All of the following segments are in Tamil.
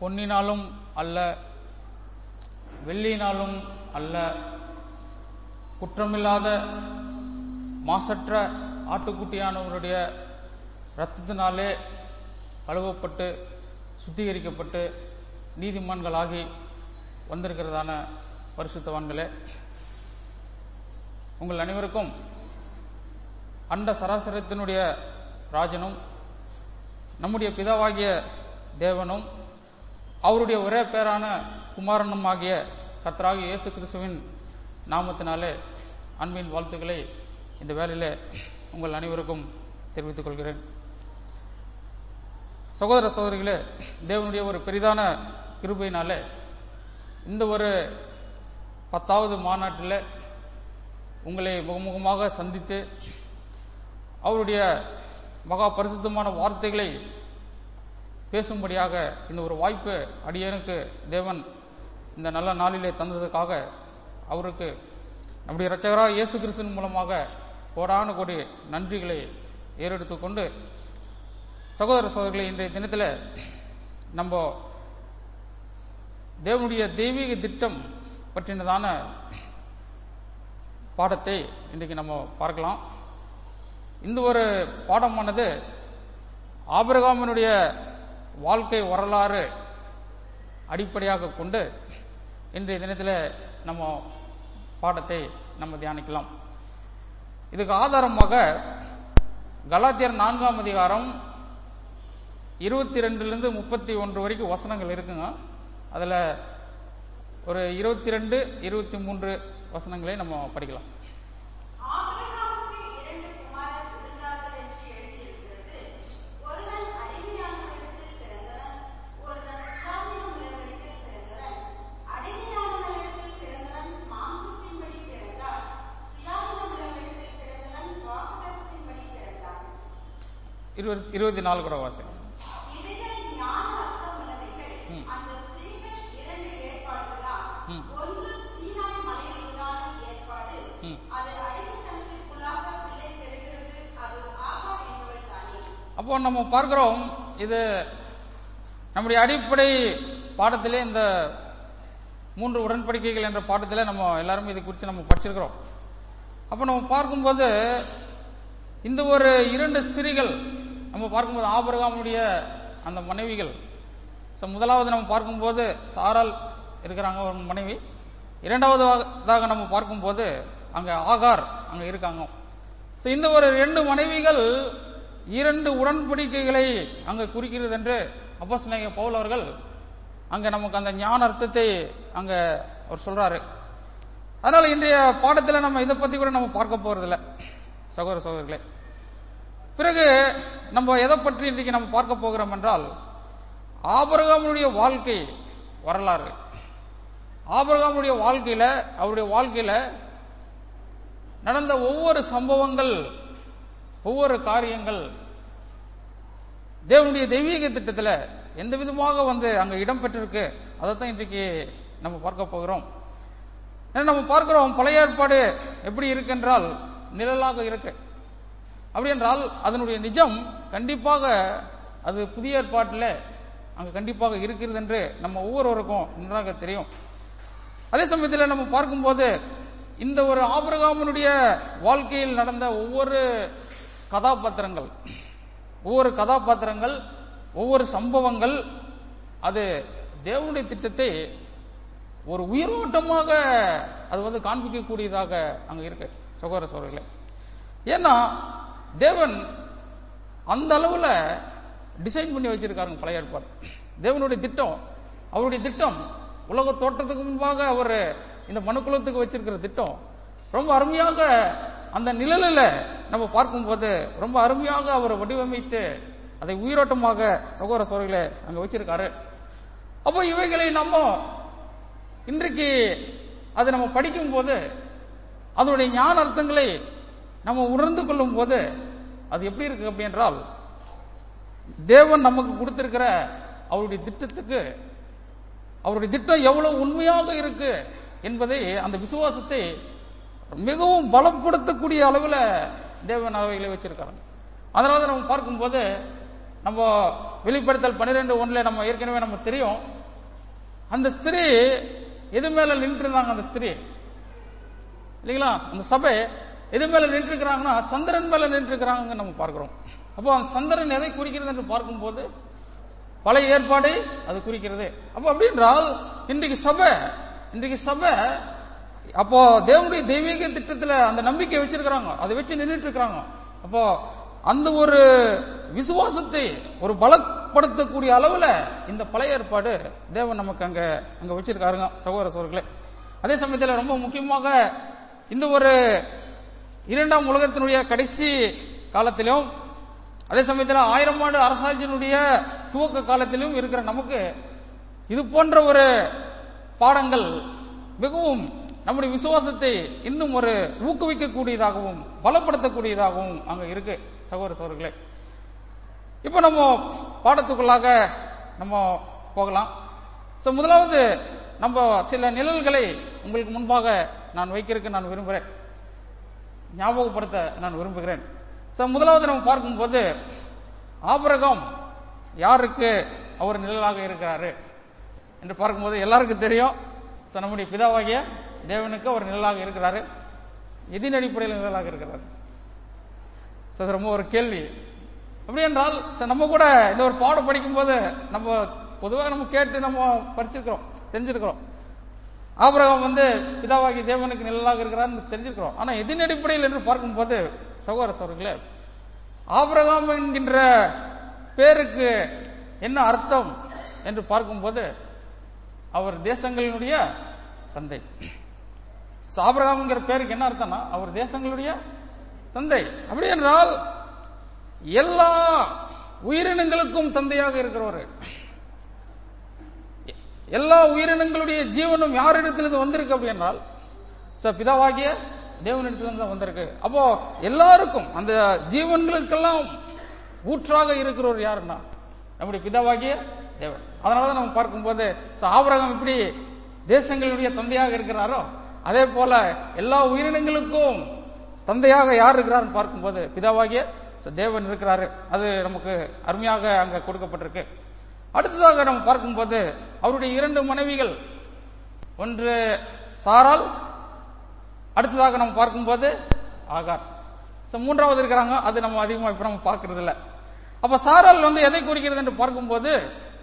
பொன்னினாலும் அல்ல வெள்ளியினாலும் அல்ல குற்றமில்லாத மாசற்ற ஆட்டுக்குட்டியானவருடைய இரத்தத்தினாலே கழுவப்பட்டு சுத்திகரிக்கப்பட்டு நீதிமான்களாகி வந்திருக்கிறதான பரிசுத்தவான்களே உங்கள் அனைவருக்கும் அண்ட சராசரத்தினுடைய ராஜனும் நம்முடைய பிதாவாகிய தேவனும் அவருடைய ஒரே பேரான குமாரனும் ஆகிய கர்த்தராகிய இயேசு கிறிஸ்துவின் நாமத்தினாலே அன்பின் வாழ்த்துக்களை இந்த வேளையிலே உங்கள் அனைவருக்கும் தெரிவித்துக் கொள்கிறேன் சகோதர சகோதரிகளே தேவனுடைய ஒரு பெரிதான கிருபையினாலே இந்த ஒரு பத்தாவது மாநாட்டில் உங்களை முகமுகமாக சந்தித்து அவருடைய மகா பரிசுத்தமான வார்த்தைகளை பேசும்படியாக இந்த ஒரு வாய்ப்பு அடியனுக்கு தேவன் இந்த நல்ல நாளிலே தந்ததுக்காக அவருக்கு நம்முடைய இரட்சகராக இயேசு கிறிஸ்துவின் மூலமாக கோடான கோடி நன்றிகளை ஏறெடுத்துக் கொண்டு சகோதர சகோதரிகளை இன்றைய தினத்தில் நம்ம தேவனுடைய தெய்வீக திட்டம் பற்றினதான பாடத்தை இன்றைக்கு நம்ம பார்க்கலாம் இந்த ஒரு பாடமானது ஆபிரகாமினுடைய வாழ்க்கை வரலாறு அடிப்படையாக கொண்டு இன்றைய தினத்தில் நம்ம பாடத்தை நம்ம தியானிக்கலாம் இதுக்கு ஆதாரமாக கலாத்தியர் நான்காம் அதிகாரம் இருபத்தி ரெண்டுலேருந்து முப்பத்தி ஒன்று வரைக்கும் வசனங்கள் இருக்குங்க அதில் ஒரு இருபத்தி ரெண்டு இருபத்தி மூன்று வசனங்களை நம்ம படிக்கலாம் ஆபிரகாமுக்கு இரண்டு குமாரர் இருந்தார்கள் என்று எழுதியிருக்கிறது. ஒருவன் அடிமையானவனிடத்தில் பிறந்தவன், ஒருவன் சுயாதீனமுள்ளவனிடத்தில் பிறந்தவன். அடிமையானவனிடத்தில் பிறந்தவன் மாம்சத்தின்படி பிறந்தான். சுயாதீனமுள்ளவனிடத்தில் பிறந்தவன் வாக்குத்தத்தத்தின்படி பிறந்தான். இருபது இருபத்தி நாலு கூட வாசகம் இவைகள் ஞான அர்த்தமுள்ளவைகள். அந்த ஸ்திரீகள் இரண்டு ஏற்பாடுகளாம். ம். ஒன்று சீனாய் மலையில் உண்டான ஏற்பாடு. ம். அது அடிமைத்தனத்திற்குள்ளாக பிள்ளை பெறுகிறது. அது ஆகார் என்பவள் தானே. அப்போ நம்ம பார்க்கிறோம் இது நம்முடைய அடிப்படை பாடத்திலே இந்த மூன்று உடன்படிக்கைகள் என்ற பாடத்திலே நம்ம எல்லாரும் இது குறித்து நம்ம படிச்சிருக்கிறோம் அப்போ நம்ம பார்க்கும்போது இந்த ஒரு இரண்டு ஸ்திரீகள் நம்ம பார்க்கும்போது ஆபரகாமுடைய அந்த மனைவிகள் ஸோ முதலாவது நம்ம பார்க்கும்போது சாரால் இருக்கிறாங்க ஒரு மனைவி இரண்டாவதாக நம்ம பார்க்கும்போது அங்க ஆகார் அங்க இருக்காங்க ஸோ இந்த ஒரு ரெண்டு மனைவிகள் இரண்டு உடன்படிக்கைகளை அங்க குறிக்கிறது என்று அப்போஸ்தலனாகிய பவுல் அவர்கள் அங்க நமக்கு அந்த ஞான அர்த்தத்தை அங்க அவர் சொல்றாரு அதனால இன்றைய பாடத்தில் நம்ம இதை பத்தி கூட நம்ம பார்க்க போறதில்ல சகோதர சகோதரிகளே பிறகு நம்ம எதை பற்றி இன்றைக்கு நம்ம பார்க்க போகிறோம் என்றால் ஆபரகாமுடைய வாழ்க்கை வரலாறு ஆபரகாமுடைய வாழ்க்கையில அவருடைய வாழ்க்கையில நடந்த ஒவ்வொரு சம்பவங்கள் ஒவ்வொரு காரியங்கள் தேவனுடைய தெய்வீக திட்டத்தில் எந்த விதமாக வந்து அங்க இடம் பெற்றிருக்கு அதைத்தான் இன்றைக்கு நம்ம பார்க்க போகிறோம் ஏன்னா நம்ம பார்க்கிறோம் பழைய ஏற்பாடு எப்படி இருக்குன்றால் நிழலாக இருக்கு அப்படி என்றால் அதனுடைய நிஜம் கண்டிப்பாக அது புதிய ஏற்பாட்டில் அங்க கண்டிப்பாக இருக்கிறது என்று நம்ம ஒவ்வொருவருக்கும் நன்றாக தெரியும் அதே சமயத்தில் நம்ம பார்க்கும்போது இந்த ஒரு ஆபிரகாமனுடைய வாழ்க்கையில் நடந்த ஒவ்வொரு கதாபாத்திரங்கள் ஒவ்வொரு கதாபாத்திரங்கள் ஒவ்வொரு சம்பவங்கள் அது தேவனுடைய திட்டத்தை ஒரு உயிரோட்டமாக அது வந்து காண்பிக்கக்கூடியதாக அங்க இருக்கு சகோதர சோழர்களே ஏன்னா தேவன் அந்த அளவுல டிசைன் பண்ணி வச்சிருக்காருங்க பழைய ஏற்பாடு தேவனுடைய திட்டம் அவருடைய திட்டம் உலக தோற்றத்துக்கு முன்பாக அவர் இந்த மனுக்குலத்துக்கு வச்சிருக்கிற திட்டம் ரொம்ப அருமையாக அந்த நிழலில் நம்ம பார்க்கும்போது ரொம்ப அருமையாக அவர் வடிவமைத்து அதை உயிரோட்டமாக சகோதர சோழர்களை அங்க வச்சிருக்காரு அப்போ இவைகளை நம்ம இன்றைக்கு அதை நம்ம படிக்கும்போது அதனுடைய ஞான அர்த்தங்களை நம்ம உணர்ந்து கொள்ளும் போது அது எப்படி இருக்கு அப்படி என்றால் தேவன் நமக்கு கொடுத்திருக்கிற அவருடைய திட்டத்துக்கு அவருடைய திட்டம் எவ்வளவு உண்மையாக இருக்கு என்பதை அந்த விசுவாசத்தை மிகவும் பலப்படுத்தக்கூடிய அளவில் தேவன் அவைகளை வச்சிருக்காங்க அதனால நம்ம பார்க்கும்போது நம்ம வெளிப்படுத்தல் பன்னிரெண்டு ஒண்ணுல நம்ம ஏற்கனவே நம்ம தெரியும் அந்த ஸ்திரீ எது மேல நின்று இருந்தாங்க அந்த ஸ்திரீ இல்லைங்களா அந்த சபை எது மேல நின்று இருக்கிறாங்கன்னா சந்திரன் மேல நின்று இருக்கிறாங்க நம்ம பார்க்கிறோம் அப்போ அந்த சந்திரன் எதை குறிக்கிறது என்று பார்க்கும்போது பழைய ஏற்பாடை அது குறிக்கிறது அப்போ அப்படி என்றால் இன்றைக்கு சபை இன்றைக்கு சபை அப்போ தேவனுடைய தெய்வீக திட்டத்துல அந்த நம்பிக்கை வச்சிருக்கிறாங்க அதை வச்சு நின்றுட்டு இருக்கிறாங்க அப்போ அந்த ஒரு விசுவாசத்தை ஒரு பலப்படுத்தக்கூடிய அளவுல இந்த பழைய ஏற்பாடு தேவன் நமக்கு அங்க அங்க வச்சிருக்காருங்க சகோதர சோர்களே அதே சமயத்துல ரொம்ப முக்கியமாக இந்த ஒரு இரண்டாம் உலகத்தினுடைய கடைசி காலத்திலும் அதே சமயத்தில் ஆயிரம் ஆண்டு அரசாட்சியினுடைய துவக்க காலத்திலும் இருக்கிற நமக்கு இது போன்ற ஒரு பாடங்கள் மிகவும் நம்முடைய விசுவாசத்தை இன்னும் ஒரு ஊக்குவிக்கக்கூடியதாகவும் பலப்படுத்தக்கூடியதாகவும் அங்க இருக்கு சகோதர சகோதரர்களே இப்ப நம்ம பாடத்துக்குள்ளாக நம்ம போகலாம் சோ முதலாவது நம்ம சில நிழல்களை உங்களுக்கு முன்பாக நான் வைக்கிறதுக்கு நான் விரும்புகிறேன் ஞாபகப்படுத்த நான் விரும்புகிறேன் சோ முதலாவது நம்ம பார்க்கும்போது ஆபிரகாம் யாருக்கு அவர் நிழலாக இருக்கிறாரு என்று பார்க்கும்போது எல்லாருக்கும் தெரியும் சோ நம்முடைய பிதாவாகிய தேவனுக்கு அவர் நிழலாக இருக்கிறாரு எதின் அடிப்படையில் நிழலாக இருக்கிறார் சோ அது ரொம்ப ஒரு கேள்வி அப்படி என்றால் சோ நம்ம கூட இந்த ஒரு பாடம் படிக்கும்போது நம்ம பொதுவாக நம்ம கேட்டு நம்ம படிச்சிருக்கிறோம் தெரிஞ்சிருக்கிறோம் ஆபிரகாம் வந்து பிதாவாகி தேவனுக்கு நிழலாக இருக்கிறார்னு தெரிஞ்சிருக்கிறோம் ஆனா எதின் அடிப்படையில் என்று பார்க்கும்போது சகோதர சோர்களே ஆபிரகாம் என்கின்ற பேருக்கு என்ன அர்த்தம் என்று பார்க்கும்போது அவர் தேசங்களினுடைய தந்தை So, ஆபிரகாம்ங்கிற பேருக்கு என்ன அர்த்தம்னா அவர் தேசங்களுடைய தந்தை அப்படி என்றால் எல்லா உயிரினங்களுக்கும் தந்தையாக இருக்கிறவர் எல்லா உயிரினங்களுடைய ஜீவனும் யாரிடத்திலிருந்து வந்திருக்கு அப்படி என்றால் ச பிதாவாகிய தேவனிடத்திலிருந்து தான் வந்திருக்கு அப்போ எல்லாருக்கும் அந்த ஜீவன்களுக்கெல்லாம் ஊற்றாக இருக்கிறவர் யாருன்னா நம்முடைய பிதாவாகிய தேவன் அதனாலதான் நம்ம பார்க்கும்போது ச ஆபிரகாம் இப்படி தேசங்களுடைய தந்தையாக இருக்கிறாரோ அதே போல எல்லா உயிரினங்களுக்கும் தந்தையாக யார் இருக்கிறார்னு பார்க்கும்போது பிதாவாகிய ச தேவன் இருக்கிறாரு அது நமக்கு அருமையாக அங்க கொடுக்கப்பட்டிருக்கு அடுத்ததாக நம்ம பார்க்கும்போது அவருடைய இரண்டு மனைவிகள் ஒன்று சாரால் அடுத்ததாக நம்ம பார்க்கும்போது ஆகார் So, மூன்றாவது இருக்கிறாங்க அது நம்ம அதிகமா இப்ப நம்ம பார்க்கறது இல்ல அப்ப சாரால் வந்து எதை குறிக்கிறது என்று பார்க்கும்போது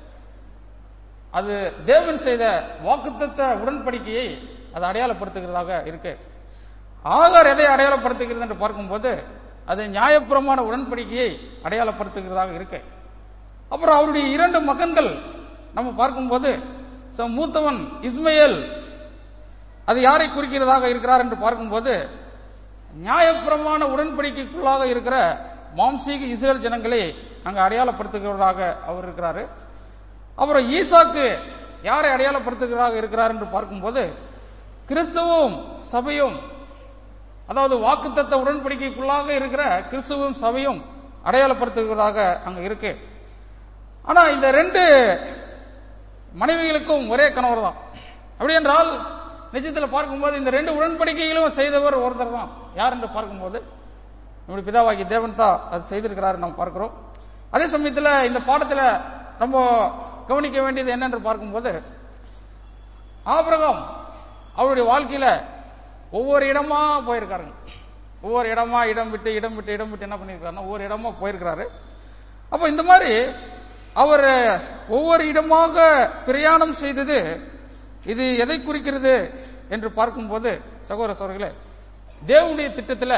அது தேவன் செய்த வாக்குத்தத்த உடன்படிக்கையை அது அடையாளப்படுத்துகிறதாக இருக்கு ஆகார் எதை அடையாளப்படுத்துகிறது என்று பார்க்கும்போது அது நியாயப்புறமான உடன்படிக்கையை அடையாளப்படுத்துகிறதாக இருக்கு அப்புறம் அவருடைய இரண்டு மகன்கள் நம்ம பார்க்கும்போது so, மூத்தவன் இஸ்மையேல் அது யாரை குறிக்கிறதாக இருக்கிறார் என்று பார்க்கும்போது நியாயப்பிரமான உடன்படிக்கைக்குள்ளாக இருக்கிற மாம்சீக இஸ்ரேல் ஜனங்களை அங்க அடையாளப்படுத்துகிறவராக அவர் இருக்கிறாரு அப்புறம் ஈசாக்கு யாரை அடையாளப்படுத்துகிறதாக இருக்கிறார் என்று பார்க்கும்போது கிறிஸ்துவும் சபையும் அதாவது வாக்குத்தத்த உடன்படிக்கைக்குள்ளாக இருக்கிற கிறிஸ்துவும் சபையும் அடையாளப்படுத்துகிறதாக அங்க இருக்கு ஆனா இந்த ரெண்டு மனைவிகளுக்கும் ஒரே கணவர் தான் அப்படி என்றால் நிஜத்துல பார்க்கும்போது இந்த ரெண்டு உடன்படிக்கைகளும் செய்தவர் ஒருத்தர் தான் யார் என்று பார்க்கும்போது நம்முடைய பிதாவாகி தேவன் தான் அது செய்திருக்கிறார் நம்ம பார்க்கிறோம் அதே சமயத்துல இந்த பாடத்துல நம்ம கவனிக்க வேண்டியது என்னென்று பார்க்கும்போது ஆபிரகாம் அவருடைய வாழ்க்கையில ஒவ்வொரு இடமா போயிருக்காருங்க ஒவ்வொரு இடமா இடம் விட்டு இடம் விட்டு இடம் விட்டு என்ன பண்ணிருக்காருன்னா ஒவ்வொரு இடமா போயிருக்கிறாரு அப்ப இந்த மாதிரி அவர் ஒவ்வொரு இடமாக பிரயாணம் செய்தது இது எதை குறிக்கிறது என்று பார்க்கும்போது சகோதர சோர்களே தேவனுடைய திட்டத்துல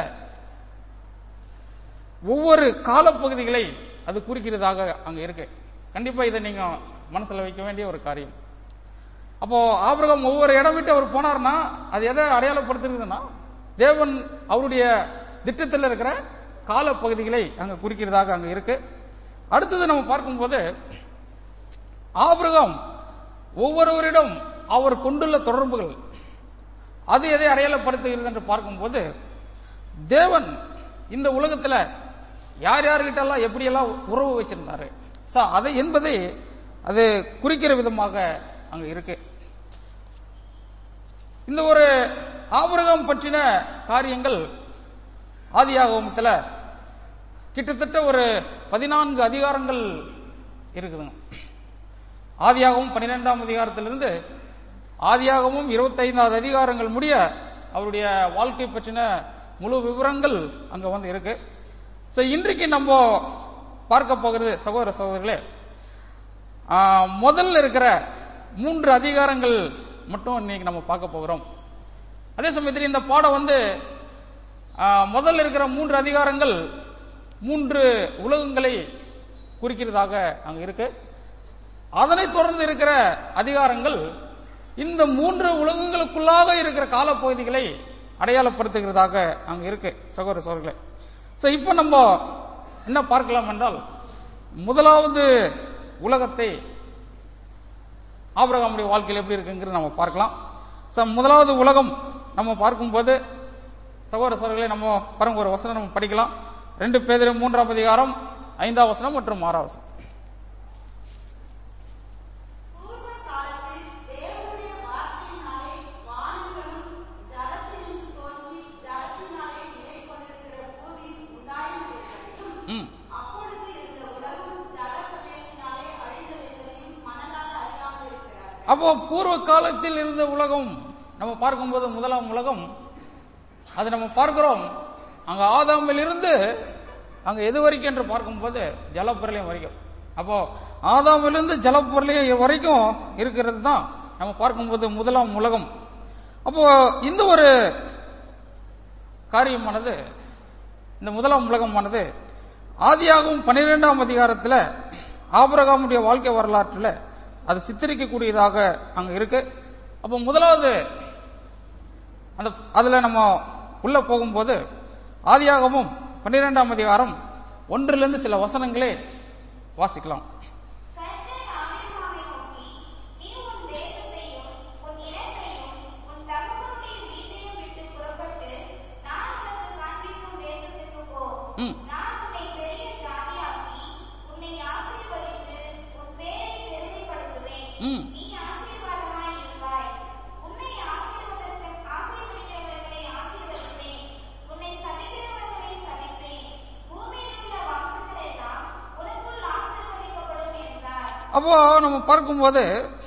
ஒவ்வொரு காலப்பகுதிகளை அது குறிக்கிறதாக அங்க இருக்கு கண்டிப்பா இதை நீங்க மனசுல வைக்க வேண்டிய ஒரு காரியம் அப்போ ஆபிரகம் ஒவ்வொரு இடம் விட்டு அவர் போனார்னா அது எதை அடையாளப்படுத்துறதுன்னா தேவன் அவருடைய திட்டத்தில் இருக்கிற காலப்பகுதிகளை அங்க குறிக்கிறதாக அங்க இருக்கு அடுத்தது நம்ம பார்க்கும்போது ஆபிரகம் ஒவ்வொருவரிடம் அவர் கொண்டுள்ள தொடர்புகள் அது எதை அடையாளப்படுத்துகிறது என்று பார்க்கும்போது தேவன் இந்த உலகத்துல யார் யார்கிட்ட எல்லாம் எப்படியெல்லாம் உறவு வச்சிருந்தாரு சோ அதை என்பதை அது குறிக்கிற விதமாக அங்க இருக்கு இந்த ஒரு ஆபிரகம் பற்றின காரியங்கள் ஆதியாகமத்துல கிட்டத்தட்ட ஒரு பதினான்கு அதிகாரங்கள் இருக்குதுங்க ஆதியாகவும் பன்னிரெண்டாம் அதிகாரத்திலிருந்து ஆதியாகவும் இருபத்தைந்தாவது அதிகாரங்கள் முடிய அவருடைய வாழ்க்கை பற்றின முழு விவரங்கள் அங்க வந்து இருக்கு சோ இன்றைக்கு நம்ம பார்க்க போகிறது சகோதர சகோதரிகளே ஆ, முதல்ல இருக்கிற மூன்று அதிகாரங்கள் மட்டும் இன்னைக்கு நம்ம பார்க்க போகிறோம் அதே சமயத்தில் இந்த பாடம் வந்து ஆ, முதல்ல இருக்கிற மூன்று அதிகாரங்கள் மூன்று உலகங்களை குறிக்கிறதாக அங்க இருக்கு அதனைத் தொடர்ந்து இருக்கிற அதிகாரங்கள் இந்த மூன்று உலகங்களுக்குள்ளாக இருக்கிற காலப்பகுதிகளை அடையாளப்படுத்துகிறதாக அங்க இருக்கு சகோதர சகோதரர்களே சோ இப்போ நம்ம என்ன பார்க்கலாம் என்றால் முதலாவது உலகத்தை ஆபிரகாமுடைய வாழ்க்கையில் எப்படி இருக்குங்கிறது நம்ம பார்க்கலாம் சோ முதலாவது உலகம் நம்ம பார்க்கும்போது சகோதர சகோதரர்களே நம்ம பாருங்க ஒரு வசனம் நம்ம படிக்கலாம் ரெண்டு பேர் மூன்றாம் அதிகாரம் ஐந்தாம் வசனம் மற்றும் ஆறாம் வசனம் பூர்வ காலத்தில் தேவனுடைய வார்த்தையினாலே வானங்களும் ஜலத்திலும் தோன்றி ஜலத்தினாலே நிலை கொண்டிருக்கிற பூமி உண்டாயிருக்கிறதையும் ம் அப்பொழுது இருந்த உலகம் ஜல பிரளயத்தினாலே அழிந்தது என்பதையும் மனதால் அறியாமல் இருக்கிறார் அப்போ பூர்வ காலத்தில் இருந்த உலகம் நம்ம பார்க்கும்போது முதலாம் உலகம் அது நம்ம பார்க்கிறோம் அங்க ஆதாமில் இருந்து அங்க எது வரைக்கும் என்று பார்க்கும்போது ஜலப்பிரளயம் வரைக்கும் அப்போ ஆதாமிலிருந்து ஜலப்பிரளயம் வரைக்கும் இருக்கிறது தான் நம்ம பார்க்கும்போது முதலாம் உலகம் அப்போ இந்த ஒரு காரியமானது இந்த முதலாம் உலகமானது ஆதியாகவும் பன்னிரெண்டாம் அதிகாரத்துல ஆபிரகாமுடைய வாழ்க்கை வரலாற்றுல அது சித்தரிக்கக்கூடியதாக அங்க இருக்கு அப்போ முதலாவது அந்த அதுல நம்ம உள்ள போகும்போது ஆதியாகமும் பன்னிரெண்டாம் அதிகாரம் ஒன்றிலிருந்து சில வசனங்களே வாசிக்கலாம் கர்த்தர் ஆபிரகாமை நோக்கி, நீ உன் தேசத்தையும், உன் இனத்தையும், உன் தகப்பனுடைய வீட்டையும் விட்டுப் புறப்பட்டு, நான் உனக்கு காண்பிக்கும் தேசத்திற்குப் போ. ம். நான் உன்னை பெரிய ஜாதியாக்கி, உன்னை ஆசீர்வதித்து, உன் பேரைப் பெருமைப்படுத்துவேன். ம். நீ ஆசீர்வாதமாய் இருப்பாய். உன்னை ஆசீர்வதிக்க- ஆசீர்வதிக்கிறவர்களை ஆசீர்வதிப்பேன். உன்னை சபிக்கிறவர்களை சபிப்பேன். பூமியில் உள்ள வம்சங்கள் எல்லாம் உனக்குள் ஆசீர்வதிக்கப்படும் என்றார் அப்போ நம்ம பார்க்கும்போது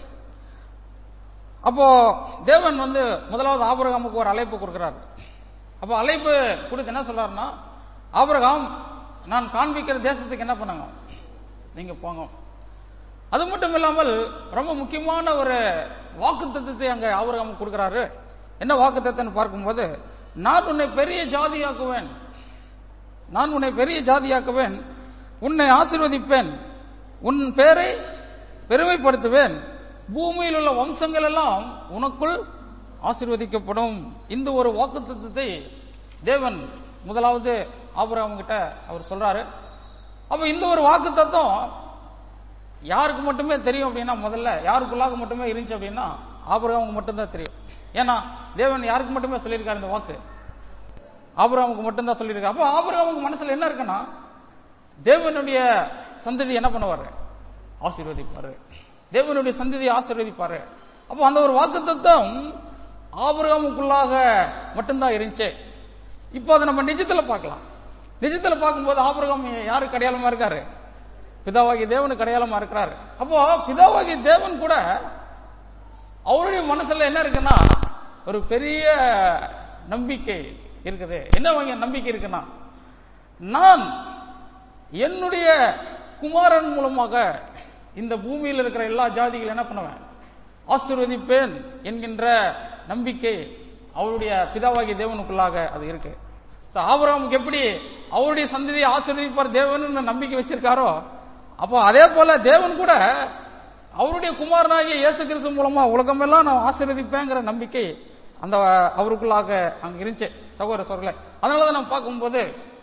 அப்போ தேவன் வந்து முதலாவது ஆபிரகாமுக்கு ஒரு அழைப்பு கொடுக்கிறார் அப்போ அழைப்பு கொடுத்து என்ன சொல்றாருன்னா ஆபிரகாம் நான் காண்பிக்கிற தேசத்துக்கு என்ன பண்ணுங்க நீங்க போங்க அது மட்டும் இல்லாமல் ரொம்ப முக்கியமான ஒரு வாக்கு அங்க ஆபிரகாமுக்கு கொடுக்கிறாரு என்ன வாக்கு பார்க்கும்போது நான் உன்னை பெரிய ஜாதியாக்குவேன் நான் உன்னை பெரிய ஜாதியாக்குவேன் உன்னை ஆசீர்வதிப்பேன் உன் பேரை பெருமைப்படுத்துவேன் பூமியில் உள்ள வம்சங்கள் எல்லாம் உனக்குள் ஆசீர்வதிக்கப்படும் இந்த ஒரு வாக்குத்தத்தத்தை தேவன் முதலாவது ஆபிரகாம் கிட்ட அவர் சொல்றாரு அப்ப இந்த ஒரு வாக்குத்தத்தம் யாருக்கு மட்டுமே தெரியும் அப்படின்னா முதல்ல யாருக்குள்ளாக மட்டுமே இருந்துச்சு அப்படின்னா ஆபிரகாமுக்கு மட்டும்தான் தெரியும் ஏன்னா தேவன் யாருக்கு மட்டுமே சொல்லியிருக்காரு இந்த வாக்கு ஆபிரகாமுக்கு மட்டும்தான் சொல்லியிருக்காரு அப்போ ஆபிரகாமுக்கு மனசுல என்ன இருக்குன்னா தேவனுடைய சந்ததி என்ன பண்ணுவாரு ஆசீர்வதிப்பாரு தேவனுடைய சந்ததியை ஆசீர்வதிப்பாரு அப்போ அந்த ஒரு வாக்குத்தத்தம் ஆபிரகாமுக்குள்ளாக மட்டும்தான் இருந்துச்சு இப்போ அதை நம்ம நிஜத்துல பார்க்கலாம் நிஜத்துல பார்க்கும்போது ஆபிரகாம் யாருக்கு அடையாளமா இருக்காரு பிதாவாகிய தேவனுக்கு அடையாளமா இருக்கிறாரு அப்போ பிதாவாகிய தேவன் கூட அவருடைய மனசுல என்ன இருக்குன்னா ஒரு பெரிய நம்பிக்கை இருக்குது என்ன வகையான நம்பிக்கை இருக்குன்னா நான் என்னுடைய குமாரன் மூலமாக இந்த பூமியில் இருக்கிற எல்லா ஜாதிகள் என்ன பண்ணுவேன் ஆசீர்வதிப்பேன் என்கின்ற நம்பிக்கை அவருடைய பிதாவாகிய தேவனுக்குள்ளாக அது இருக்கு So, ஆபிரகாமுக்கு எப்படி அவருடைய சந்ததியை ஆசீர்வதிப்பார் தேவன் நம்பிக்கை வச்சிருக்காரோ அப்போ அதே போல தேவன் கூட அவருடைய குமாரனாகிய இயேசு கிறிஸ்து மூலமா உலகமெல்லாம் நான் ஆசீர்வதிப்பேங்கிற நம்பிக்கை அந்த அவருக்குள்ளாக அங்க இருந்துச்சு சகோதர சோழர்களே அதனாலதான் நம்ம பார்க்கும்போது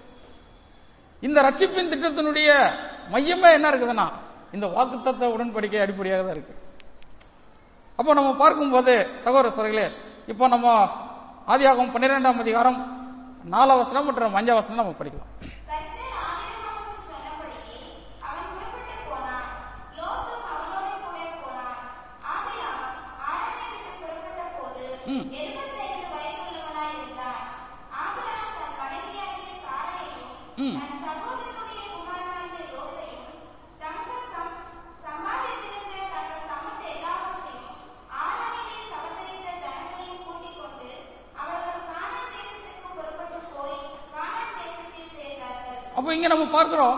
இந்த ரட்சிப்பின் திட்டத்தினுடைய மையமே என்ன இருக்குதுன்னா இந்த வாக்குத்தத்த உடன்படிக்கை அடிப்படையாக தான் இருக்கு அப்போ நம்ம பார்க்கும்போது சகோதர சோழர்களே இப்போ நம்ம ஆதியாகம் பன்னிரெண்டாம் அதிகாரம் நாலாம் வசனம் மற்றும் அஞ்சாம் வசனம் நம்ம படிக்கலாம் கர்த்தர் ஆபிரகாமுக்கு சொன்னபடியே அவன் புறப்பட்டு போனான் லோத்தும் அவனோடு கூட போனான் ஆபிரகாம் ஆரனை விட்டு புறப்பட்ட போது ம். எழுபத்தைந்து வயதுள்ளவனாய் இருந்தான் ஆபிரகாம் தன் மனைவியாகிய சாரையையும் ம். தன் சகோதரனாகிய அப்போ இங்க நம்ம பார்க்கிறோம்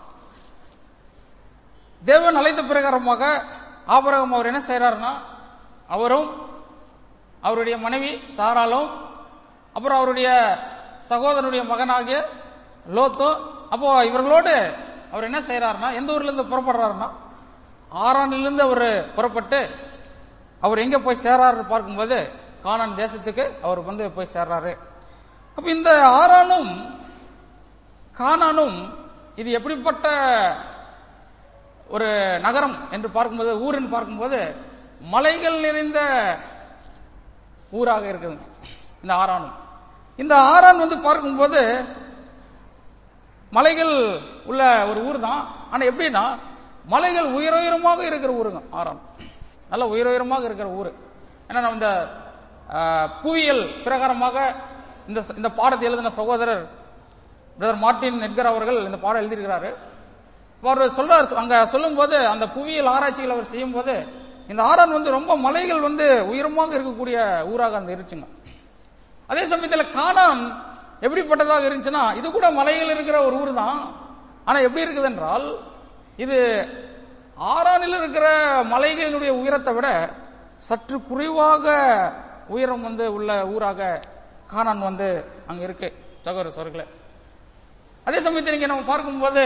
தேவன் அழைத்த பிரகாரமாக ஆபரகம் அவர் என்ன செய்யறாருன்னா அவரும் அவருடைய மனைவி சாராலும் அப்புறம் அவருடைய சகோதரனுடைய மகனாகிய லோத்தும் அப்போ இவர்களோடு அவர் என்ன செய்யறாருன்னா எந்த ஊர்ல இருந்து புறப்படுறாருன்னா ஆறானிலிருந்து அவர் புறப்பட்டு அவர் எங்க போய் சேராரு பார்க்கும்போது கானான் தேசத்துக்கு அவர் வந்து போய் சேர்றாரு அப்ப இந்த ஆறானும் கானானும் இது எப்படிப்பட்ட ஒரு நகரம் என்று பார்க்கும்போது ஊருன்னு பார்க்கும்போது மலைகள் நிறைந்த ஊராக இருக்குது இந்த ஆறானும் இந்த ஆறான் வந்து பார்க்கும்போது மலைகள் உள்ள ஒரு ஊர் தான் ஆனா எப்படின்னா மலைகள் உயர உயரமாக இருக்கிற ஊருங்க ஆறான் நல்ல உயர உயரமாக இருக்கிற ஊர் ஏன்னா நம்ம இந்த ஆஹ், புவியியல் பிரகாரமாக இந்த இந்த பாடத்தை எழுதின சகோதரர் பிரதர் மார்ட்டின் எட்கர் அவர்கள் இந்த பாடம் எழுதியிருக்கிறாரு அவர் சொல்றார் அங்க சொல்லும்போது அந்த புவியியல் ஆராய்ச்சிகள் அவர் செய்யும்போது இந்த ஆறான் வந்து ரொம்ப மலைகள் வந்து உயரமாக இருக்கக்கூடிய ஊராக அந்த இருந்துச்சுங்க அதே சமயத்துல கானான் எப்படிப்பட்டதாக இருந்துச்சுன்னா இது கூட மலையில் இருக்கிற ஒரு ஊர் தான் ஆனா எப்படி இருக்குது என்றால் இது ஆறானில் இருக்கிற மலைகளினுடைய உயரத்தை விட சற்று குறைவாக உயரம் வந்து உள்ள ஊராக கானான் வந்து அங்க இருக்கு சகோதர சோர்களே அதே சமயத்தில் இங்க நம்ம பார்க்கும்போது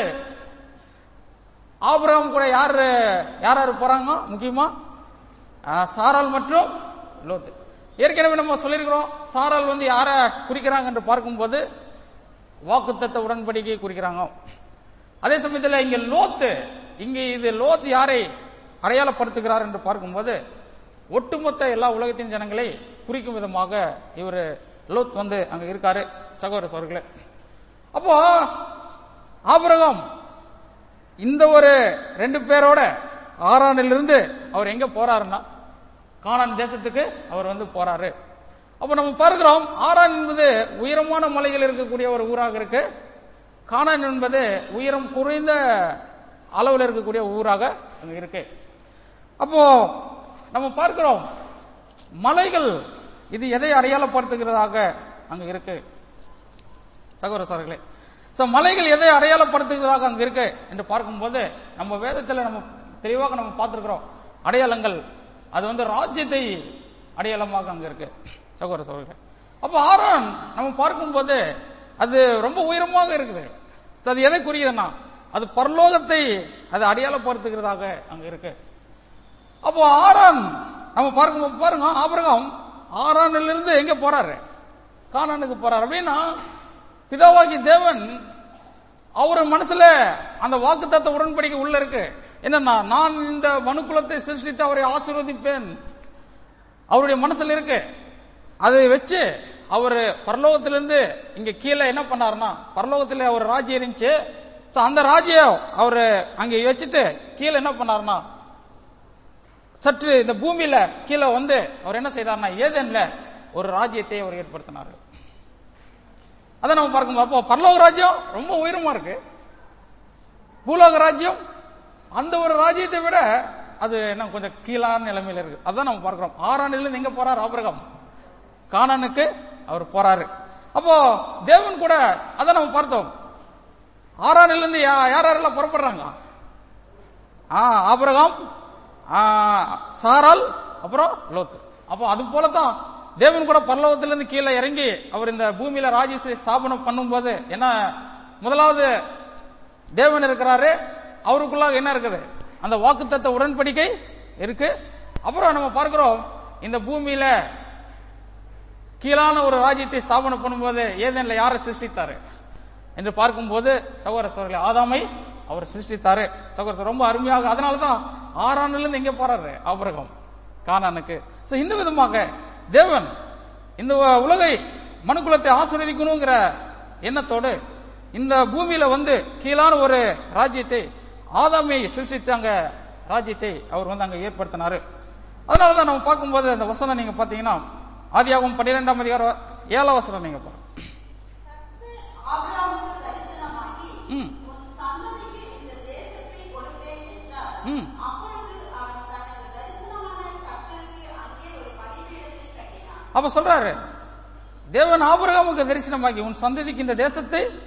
ஆபிரகாம் கூட யாரு யார் யார் போறாங்க முக்கியமா ஆஹ், சாராள் மற்றும் லோத்து ஏற்கனவே நம்ம சொல்லியிருக்கிறோம் சாராள் வந்து யார குறிக்கிறாங்க என்று பார்க்கும்போது வாக்குத்தத்த உடன்படிக்கை குறிக்கிறாங்க அதே சமயத்தில் இங்க லோத்து இங்க இது லோத் யாரை அடையாளப்படுத்துகிறார் என்று பார்க்கும்போது ஒட்டுமொத்த எல்லா உலகத்தின் ஜனங்களை குறிக்கும் விதமாக இவர் லோத் வந்து அங்க இருக்காரு சகோதர சோர்களே அப்போ ஆபிரகாம் இந்த ஒரு ரெண்டு பேரோட ஆறானிலிருந்து அவர் எங்க போறாருன்னா கானான் தேசத்துக்கு அவர் வந்து போறாரு அப்ப நம்ம பார்க்கிறோம் ஆறான் என்பது உயரமான மலைகள் இருக்கக்கூடிய ஒரு ஊராக இருக்கு கானான் என்பது உயரம் குறைந்த அளவில் இருக்கக்கூடிய ஊராக அங்க இருக்கு அப்போ நம்ம பார்க்கிறோம் மலைகள் இது எதை அடையாளப்படுத்துகிறதாக அங்க இருக்கு சகோதர சகோதரர்களே சோ மலைகள் எதை அடையாளப்படுத்துகிறதாக அங்க இருக்கு என்று பார்க்கும்போது நம்ம வேதத்துல நம்ம தெளிவாக நம்ம பார்த்திருக்கிறோம் அடையாளங்கள் அது வந்து ராஜ்யத்தை அடையாளமாக அங்க இருக்கு சகோதர சகோதரர்களே அப்போ ஆரோன் நம்ம பார்க்கும்போது அது ரொம்ப உயரமாக இருக்குது So, அது எதை குறியுதுன்னா அது பரலோகத்தை அது அடையாளப்படுத்துகிறதாக அங்க இருக்கு அப்போ ஆரான் நம்ம பார்க்கும் பாருங்க ஆபிரகாம் ஆரானிலிருந்து இருந்து எங்க போறாரு கானானுக்கு போறாரு அப்படின்னா பிதாவாகி தேவன் அவர் மனசுல அந்த வாக்குத்தத்த உடன்படிக்கை உள்ள இருக்கு என்னன்னா நான் இந்த மனுக்குலத்தை சிருஷ்டித்து அவரை ஆசீர்வதிப்பேன் அவருடைய மனசுல இருக்கு அதை வச்சு அவர் பரலோகத்திலிருந்து இங்க கீழே என்ன பண்ணாருன்னா பரலோகத்துல ஒரு ராஜ்யம் இருந்துச்சு So, அந்த ராஜ்யம் அவரு அங்க வச்சுட்டு கீழே என்ன பண்ணாருன்னா சற்று இந்த பூமியில கீழே வந்து அவர் என்ன செய்தார்னா ஏதேன்ல ஒரு ராஜ்யத்தை அவர் ஏற்படுத்தினார் அதை நம்ம பார்க்கும்போது அப்போ பரலோக ராஜ்யம் ரொம்ப உயரமா இருக்கு பூலோக ராஜ்யம் அந்த ஒரு ராஜ்யத்தை விட அது என்ன கொஞ்சம் கீழான நிலைமையில இருக்கு அதான் நம்ம பார்க்கிறோம் ஆறாண்டிலிருந்து எங்க போறார் ஆபிரகாம் கானானுக்கு அவர் போறாரு அப்போ தேவன் கூட அதான் நம்ம பார்த்தோம் ஆறாண்டிலிருந்து யா- யார் யாரெல்லாம் புறப்படுறாங்க ஆ, ஆபிரகாம் ஆ, சாராள் அப்புறம் லோத்து அப்போ அது போலதான் தேவன் கூட பரலோகத்திலிருந்து கீழே இறங்கி அவர் இந்த பூமியில ராஜ்யத்தை ஸ்தாபனம் பண்ணும்போது என்ன முதலாவது தேவன் இருக்கிறாரு அவருக்குள்ளாக என்ன இருக்குது அந்த வாக்குத்தத்த உடன்படிக்கை இருக்கு அப்புறம் நம்ம பார்க்கிறோம் இந்த பூமியில கீழான ஒரு ராஜ்யத்தை ஸ்தாபனம் பண்ணும்போது ஏதேன்ல யாரை சிருஷ்டித்தாரு என்று பார்க்கும்போது சகோதர சோழர்களே ஆதாமை அவர் சிருஷ்டித்தாரு சகோதர ரொம்ப அருமையாக அதனாலதான் ஆறாண்டுல இருந்து எங்க போறாரு ஆபிரகம் கானானுக்கு So, இந்த விதமாக தேவன் இந்த உலகை மனுக்குலத்தை ஆசீர்வதிக்கணுங்கிற எண்ணத்தோடு இந்த பூமியில வந்து கீழான ஒரு ராஜ்யத்தை ஆதாமை சிருஷ்டித்து அங்க ராஜ்யத்தை அவர் வந்து அங்க ஏற்படுத்தினாரு அதனாலதான் நம்ம பார்க்கும்போது அந்த வசனம் நீங்க பாத்தீங்கன்னா ஆதியாகும் பன்னிரெண்டாம் அதிகாரம் ஏழாம் வசனம் நீங்க பாருங்க கர்த்தர் ஆபிரகாமுக்கு தரிசனமாகி ம் உன் சந்ததிக்கு இந்த தேசத்தை கொடுப்பேன் என்றார் ம் அப்பொழுது அவன் தனக்கு தரிசனமான கர்த்தருக்கு அங்கே ஒரு பலிபீடத்தை கட்டினான் அப்ப சொல்றாரு தேவன் ஆபிரகாமுக்கு தரிசனமாக்கி உன் சந்ததிக்கு இந்த தேசத்தை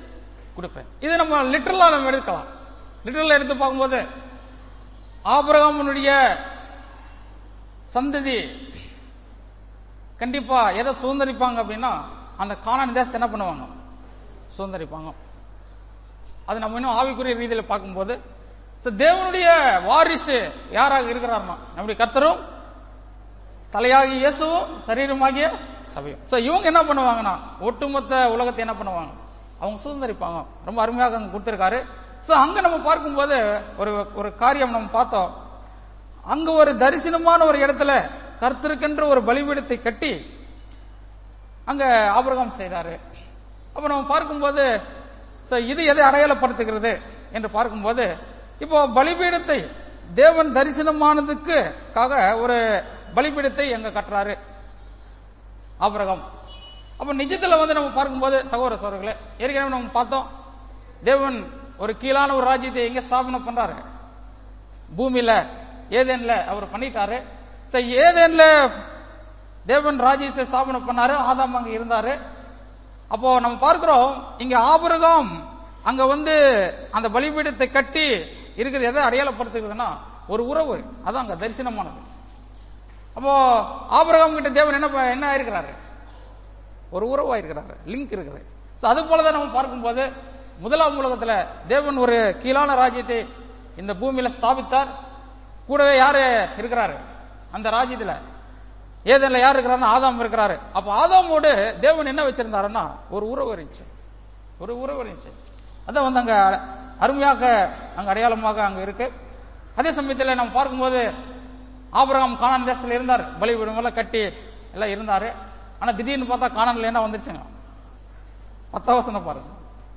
கொடுப்பேன் இது நம்ம லிட்டரலா நம்ம எடுக்கலாம் லிட்டரலா எடுத்து பார்க்கும்போது ஆபிரகாமனுடைய சந்ததி கண்டிப்பா எதை சுதந்திரிப்பாங்க அப்படின்னா அந்த கானான் தேசத்தை என்ன பண்ணுவாங்க சுதந்திரிப்பாங்க அது நம்ம இன்னும் ஆவிக்குரிய ரீதியில பார்க்கும்போது so தேவனுடைய வாரிசு யாராக இருக்கிறார்னா நம்முடைய கர்த்தரும் தலையாகிய இயேசுவும் சரீரமாகிய சபையும் சோ இவங்க என்ன பண்ணுவாங்கன்னா ஒட்டுமொத்த உலகத்தை என்ன பண்ணுவாங்க அவங்க சுதந்திரிப்பாங்க ரொம்ப அருமையாக அங்க கொடுத்திருக்காரு சோ அங்க நம்ம பார்க்கும்போது ஒரு ஒரு காரியம் நம்ம பார்த்தோம் அங்க ஒரு தரிசனமான ஒரு இடத்துல கர்த்தருக்கென்று ஒரு பலிபீடத்தை கட்டி அங்க ஆபிரகாம் செய்தாரு அப்ப நம்ம பார்க்கும்போது so இது எதை அடையாளப்படுத்துகிறது என்று பார்க்கும்போது இப்போ பலிபீடத்தை தேவன் தரிசனமானதுக்காக ஒரு பலிபீடத்தை எங்க கட்டுறாரு ஆபிரகாம் அப்ப நிஜத்துல வந்து நம்ம பார்க்கும்போது சகோதர சோழர்களே ஏற்கனவே நம்ம பார்த்தோம் தேவன் ஒரு கீழான ஒரு ராஜ்யத்தை எங்க ஸ்தாபனம் பண்றாரு பூமியில ஏதேன்ல அவர் பண்ணிட்டாரு சரி ஏதேன்ல தேவன் ராஜ்யத்தை ஸ்தாபனம் பண்ணாரு ஆதாம் அங்க இருந்தாரு அப்போ நம்ம பார்க்கிறோம் இங்க ஆபிரகாம் அங்க வந்து அந்த பலிபீடத்தை கட்டி இருக்கிறது எதை அடையாளப்படுத்துகிறதுன்னா ஒரு உறவு அதான் அங்க தரிசனமானது அப்போ ஆபிரகாம் கிட்ட தேவன் என்ன ப- என்ன ஆயிருக்கிறாரு ஒரு உறவா இருக்கிறாரு லிங்க் இருக்குது So, அது போலதான் நம்ம பார்க்கும்போது முதலாம் உலகத்துல தேவன் ஒரு கீழான ராஜ்யத்தை இந்த பூமியில ஸ்தாபித்தார் கூடவே யாரு இருக்கிறாரு அந்த ராஜ்யத்துல ஏதேன்ல யார் இருக்கிறாருன்னா ஆதாம் இருக்கிறாரு அப்ப ஆதாமோடு தேவன் என்ன வச்சிருந்தாருன்னா ஒரு உறவு இருந்துச்சு ஒரு உறவு இருந்துச்சு அதான் வந்து அங்க அருமையாக அங்க அடையாளமாக அங்க இருக்கு அதே சமயத்துல நம்ம பார்க்கும்போது ஆபிரகாம் கானான் தேசத்துல இருந்தார் பலிபீடம் எல்லாம் கட்டி எல்லாம் இருந்தாரு ஆனா திடீர்னு பார்த்தா கானான்ல என்ன வந்துருச்சுங்க பத்தாம் வசனம் பாருங்க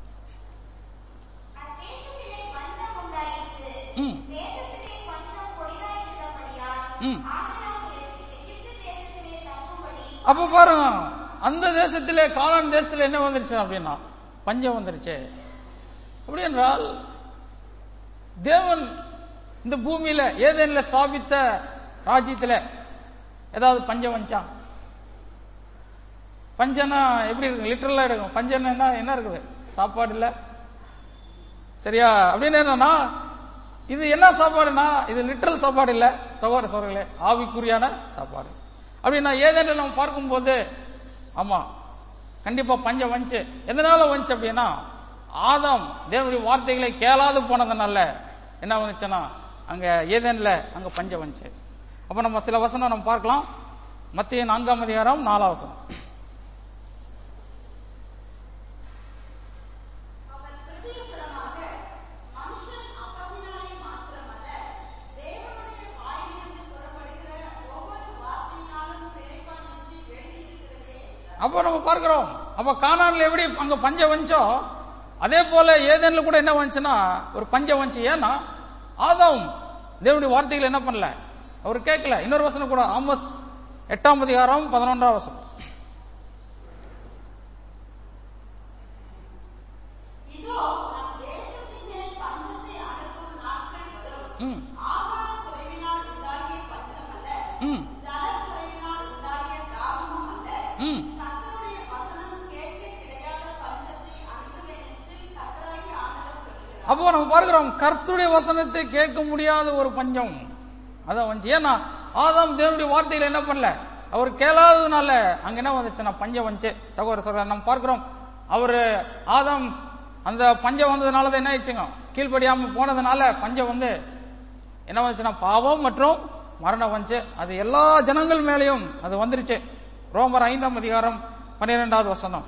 அத்தேசத்திலே பஞ்சம் உண்டாயிற்று. ம். தேசத்திலே பஞ்சம் கொடிதாயிருந்தபடியால் ம். ஆபிரகாம் எகிப்து தேசத்திலே தங்கும்படி அப்ப பாருங்க அந்த தேசத்திலே கானான் தேசத்துல என்ன வந்துருச்சு அப்படின்னா பஞ்சம் வந்துருச்சு அப்படி என்றால் தேவன் இந்த பூமியில ஏதேன்ல ஸ்தாபித்த ராஜ்யத்துல ஏதாவது பஞ்சம் வந்துச்சா பஞ்சம்னா எப்படி இருக்கு லிட்டரலா இருக்கும் பஞ்சம் என்ன என்ன இருக்குது சாப்பாடு இல்ல சரியா அப்படின்னு என்னன்னா இது என்ன சாப்பாடுனா இது லிட்டரல் சாப்பாடு இல்ல சகோதர சோழர்களே ஆவிக்குரியான சாப்பாடு அப்படின்னா ஏதேனும் நம்ம பார்க்கும்போது ஆமா கண்டிப்பா பஞ்சம் வந்துச்சு எதனால வந்துச்சு அப்படின்னா ஆதாம் தேவனுடைய வார்த்தைகளை கேளாது போனதுனால என்ன வந்துச்சுன்னா அங்க ஏதேன்ல அங்க பஞ்சம் வந்துச்சு அப்ப நம்ம சில வசனம் நம்ம பார்க்கலாம் மத்திய நான்காம் அதிகாரம் நாலாம் வசனம் அவர் பிரதியுத்தரமாக மனுஷன் அப்பத்தினாலே மாத்திரமல்ல தேவனுடைய வாயிலிருந்து புறப்படுகிற ஒவ்வொரு வார்த்தையினாலும் பிழைப்பான் என்று எழுதியிருக்கிறதே என்றார். அப்போ நம்ம பார்க்கிறோம் அப்ப கானான்ல எப்படி அங்க பஞ்சம் வந்துச்சோ அதே போல ஏதேன்ல கூட என்ன வந்துச்சுன்னா ஒரு பஞ்சம் வந்துச்சு ஏன்னா ஆதாம் தேவனுடைய வார்த்தைகள் என்ன பண்ணல அவர் கேட்கல இன்னொரு வசனம் கூட ஆமஸ் எட்டாம் அதிகாரம் பதினொன்றாம் வசனம் இதோ நம் தேசத்தின் மேல் பஞ்சத்தை அனுப்பும் நாட்கள் வரும் ம் ஆகார குறைவினால் உண்டாகிய பஞ்சம் அல்ல ம் ஜல குறைவினால் உண்டாகிய தாபமும் அல்ல ம் கர்த்தருடைய வசனம் கேட்க கிடையாத பஞ்சத்தை அனுப்புவேன் என்று கர்த்தராகிய ஆண்டவர் சொல்கிறார் அப்போ நம்ம பார்க்கிறோம் கர்த்தருடைய வசனத்தை கேட்க முடியாத ஒரு பஞ்சம் அதான் வந்துச்சு ஏன்னா ஆதாம் தேவனுடைய வார்த்தைகளை என்ன பண்ணல அவர் கேளாததுனால அங்க என்ன வந்துச்சுன்னா பஞ்சம் வந்துச்சு சகோதர சகோதரர் நம்ம பார்க்கிறோம் அவரு ஆதாம் அந்த பஞ்சம் வந்ததுனால தான் என்ன ஆயிடுச்சுங்க கீழ்ப்படியாம போனதுனால பஞ்சம் வந்து என்ன வந்துச்சுன்னா பாவம் மற்றும் மரணம் வந்துச்சு அது எல்லா ஜனங்கள் மேலேயும் அது வந்துருச்சு ரோமர் ஐந்தாம் அதிகாரம் பன்னிரெண்டாவது வசனம்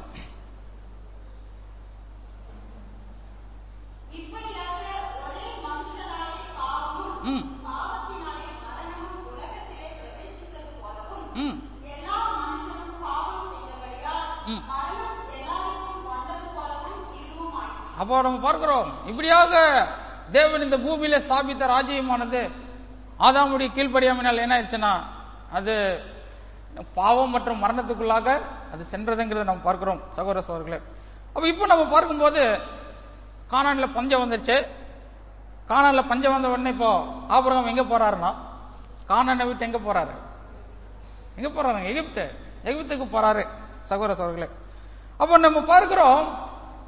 இப்படியாக ஒரே மனுஷனாலே பாவமும் ம் பாவத்தினாலே மரணமும் உலகத்திலே பிரவேசித்தது போலவும் ம் எல்லா மனுஷரும் பாவம் செய்தபடியால் ம். மரணம் எல்லாருக்கும் வந்தது போலவும் இதுவும் ஆயிற்று அப்போ நம்ம பார்க்கிறோம் இப்படியாக தேவன் இந்த பூமியில ஸ்தாபித்த ராஜ்யமானது ஆதாமுடைய கீழ்ப்படியாமையினால் என்ன ஆயிடுச்சுன்னா அது பாவம் மற்றும் மரணத்துக்குள்ளாக அது சென்றதுங்கிறத நம்ம பார்க்கிறோம் சகோதர சோர்களே அப்ப இப்போ நம்ம பார்க்கும்போது கானான்ல பஞ்சம் வந்துருச்சு கானான்ல பஞ்சம் வந்த உடனே இப்போ ஆபிரகாம் எங்க போறாருன்னா கானானை விட்டு எங்க போறாரு எங்க போறாருங்க எகிப்து எகிப்துக்கு போறாரு சகோதர சோர்களே அப்போ நம்ம பார்க்கிறோம்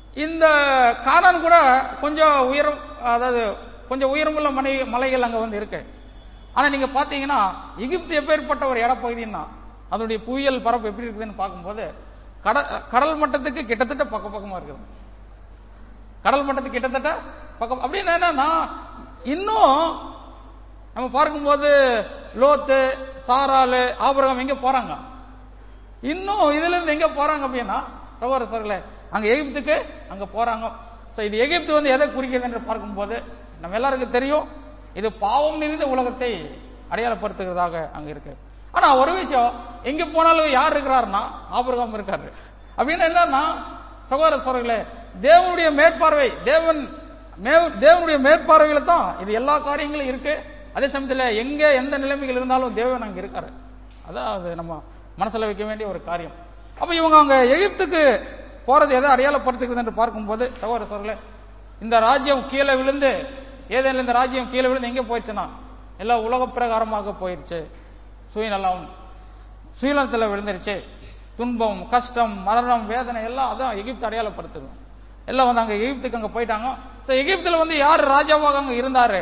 இந்த கானான் கூட கொஞ்சம் உயரம் அதாவது கொஞ்சம் உயரமுள்ள மலை மலைகள் அங்க வந்து இருக்கு ஆனா நீங்க பாத்தீங்கன்னா எகிப்து எப்பேற்பட்ட ஒரு இடப்பகுதின்னா அதனுடைய புவியியல் பரப்பு எப்படி இருக்குதுன்னு பார்க்கும்போது கடல் கடல் மட்டத்துக்கு கிட்டத்தட்ட பக்க பக்கமா இருக்குது கடல் மட்டத்துக்கு கிட்டத்தட்ட பக்கம் அப்படின்னு என்னன்னா இன்னும் நம்ம பார்க்கும்போது லோத்து சாராலு ஆபரகம் எங்க போறாங்க இன்னும் இதுல இருந்து எங்க போறாங்க அப்படின்னா சகோதர சகோதரர்களே அங்க எகிப்துக்கு அங்க போறாங்க சோ இது எகிப்து வந்து எதை குறிக்கிறது என்று பார்க்கும்போது நம்ம எல்லாருக்கும் தெரியும் இது பாவம் நிறைந்த உலகத்தை அடையாளப்படுத்துகிறதாக அங்க இருக்கு ஆனா ஒரு விஷயம் எங்க போனாலும் யார் இருக்கிறாருன்னா ஆபிரகாம் இருக்காரு அப்படின்னு என்னன்னா சகோதர சகோதரர்களே தேவனுடைய மேற்பார்வை தேவன் மே- தேவனுடைய மேற்பார்வையில தான் இது எல்லா காரியங்களும் இருக்கு அதே சமயத்துல எங்க எந்த நிலைமைகள் இருந்தாலும் தேவன் அங்க இருக்காரு அதான் அது நம்ம மனசுல வைக்க வேண்டிய ஒரு காரியம் அப்ப இவங்க அங்க எகிப்துக்கு போறது எதை அடையாளப்படுத்துகிறது என்று பார்க்கும்போது சகோதர சகோதரர்களே இந்த ராஜ்யம் கீழே விழுந்து ஏதேனும் இந்த ராஜ்யம் கீழே விழுந்து எங்க போயிடுச்சுன்னா எல்லாம் உலக பிரகாரமாக போயிருச்சு சுயநலம் சுயநலத்துல விழுந்துருச்சு துன்பம் கஷ்டம் மரணம் வேதனை எல்லாம் அதான் எகிப்து அடையாளப்படுத்துது எல்லாம் வந்து அங்க எகிப்துக்கு அங்க போயிட்டாங்க சோ எகிப்துல வந்து யார் ராஜாவாக அங்க இருந்தாரு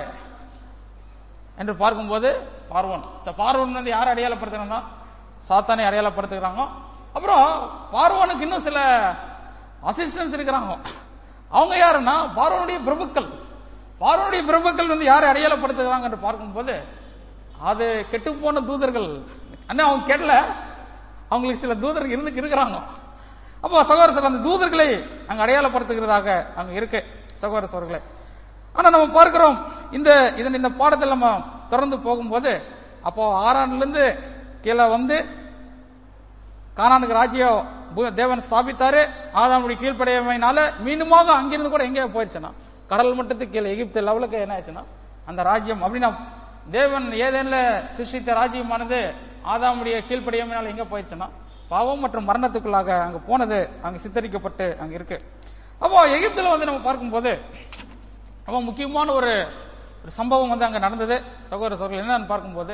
என்று பார்க்கும்போது பார்வன் சோ பார்வன் வந்து யார் அடையாளப்படுத்துறாங்கன்னா சாத்தானை அடையாளப்படுத்துகிறாங்க அப்புறம் பார்வனுக்கு இன்னும் சில அசிஸ்டன்ஸ் இருக்கிறாங்க அவங்க யாருன்னா பார்வனுடைய பிரபுக்கள் பார்வனுடைய பிரபுக்கள் வந்து யாரை அடையாளப்படுத்துகிறாங்க என்று பார்க்கும்போது அது கெட்டு போன தூதர்கள் அண்ணா அவங்க கேட்டல அவங்களுக்கு சில தூதர்கள் இருந்து இருக்கிறாங்க அப்போ சகோதர சார் அந்த தூதர்களை அங்க அடையாளப்படுத்துகிறதாக அங்க இருக்கு சகோதர சோர்களே ஆனா நம்ம பார்க்கிறோம் இந்த இதன் இந்த பாடத்தில் நம்ம தொடர்ந்து போகும்போது அப்போ ஆறாண்டுல இருந்து கீழே வந்து கானானுக்கு ராஜ்யம் பு- தேவன் ஸ்தாபித்தாரு ஆதாமுடைய கீழ்ப்படையமையினால மீண்டுமாக அங்கிருந்து கூட எங்கே போயிருச்சுன்னா கடல் மட்டத்துக்கு கீழே எகிப்து லெவலுக்கு என்ன ஆச்சுன்னா அந்த ராஜ்யம் அப்படின்னா தேவன் ஏதேன்ல சிருஷ்டித்த ராஜ்யமானது ஆதாமுடைய கீழ்ப்படையமையினால எங்க போயிருச்சுன்னா பாவம் மற்றும் மரணத்துக்குள்ளாக அங்க போனது அங்க சித்தரிக்கப்பட்டு அங்க இருக்கு அப்போ எகிப்துல வந்து நம்ம பார்க்கும்போது ரொம்ப முக்கியமான ஒரு ஒரு சம்பவம் வந்து அங்க நடந்தது சகோதர சகோதரர்கள் என்னன்னு பார்க்கும்போது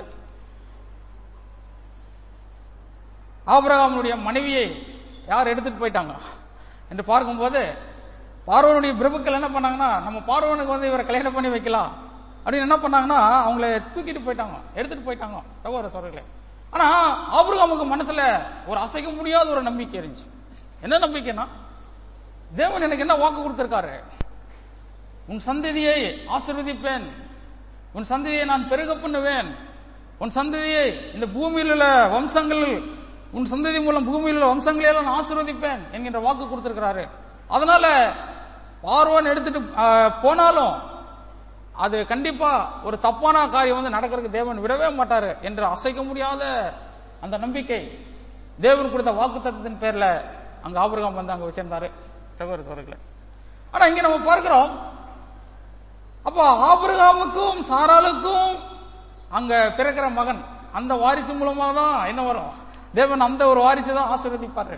ஆபிரகாமுடைய மனைவியை யார் எடுத்துட்டு போயிட்டாங்க என்று பார்க்கும்போது பார்வனுடைய பிரபுக்கள் என்ன பண்ணாங்கன்னா நம்ம பார்வனுக்கு வந்து இவரை கல்யாணம் பண்ணி வைக்கலாம் அப்படின்னு என்ன பண்ணாங்கன்னா அவங்கள தூக்கிட்டு போயிட்டாங்க எடுத்துட்டு போயிட்டாங்க சகோதர சகோதரர்களே ஆனா ஆபிரகாமுக்கு மனசுல ஒரு அசைக்க முடியாத ஒரு நம்பிக்கை இருந்துச்சு என்ன நம்பிக்கைன்னா தேவன் எனக்கு என்ன வாக்கு கொடுத்திருக்காரு உன் சந்ததியை ஆசீர்வதிப்பேன் உன் சந்ததியை நான் பெருக பண்ணுவேன் உன் சந்ததியை இந்த பூமியில் உள்ள வம்சங்கள் உன் சந்ததி மூலம் பூமியில் உள்ள வம்சங்களை எல்லாம் நான் ஆசீர்வதிப்பேன் என்கின்ற வாக்கு கொடுத்திருக்கிறாரு அதனால பார்வன் எடுத்துட்டு ஆஹ், போனாலும் அது கண்டிப்பா ஒரு தப்பான காரியம் வந்து நடக்கிறதுக்கு தேவன் விடவே மாட்டாரு என்று அசைக்க முடியாத அந்த நம்பிக்கை தேவன் கொடுத்த வாக்கு தத்துவத்தின் பேர்ல அங்க ஆபிரகாம் வந்து அங்க வச்சிருந்தாரு சகோதர சோழர்களே ஆனா இங்க நம்ம பார்க்கிறோம் அப்ப ஆபிரகாமுக்கும் சாராளுக்கும் அங்க பிறக்கிற மகன் அந்த வாரிசு மூலமா தான் என்ன வரும் தேவன் அந்த ஒரு வாரிசு தான் ஆசீர்வதிப்பாரு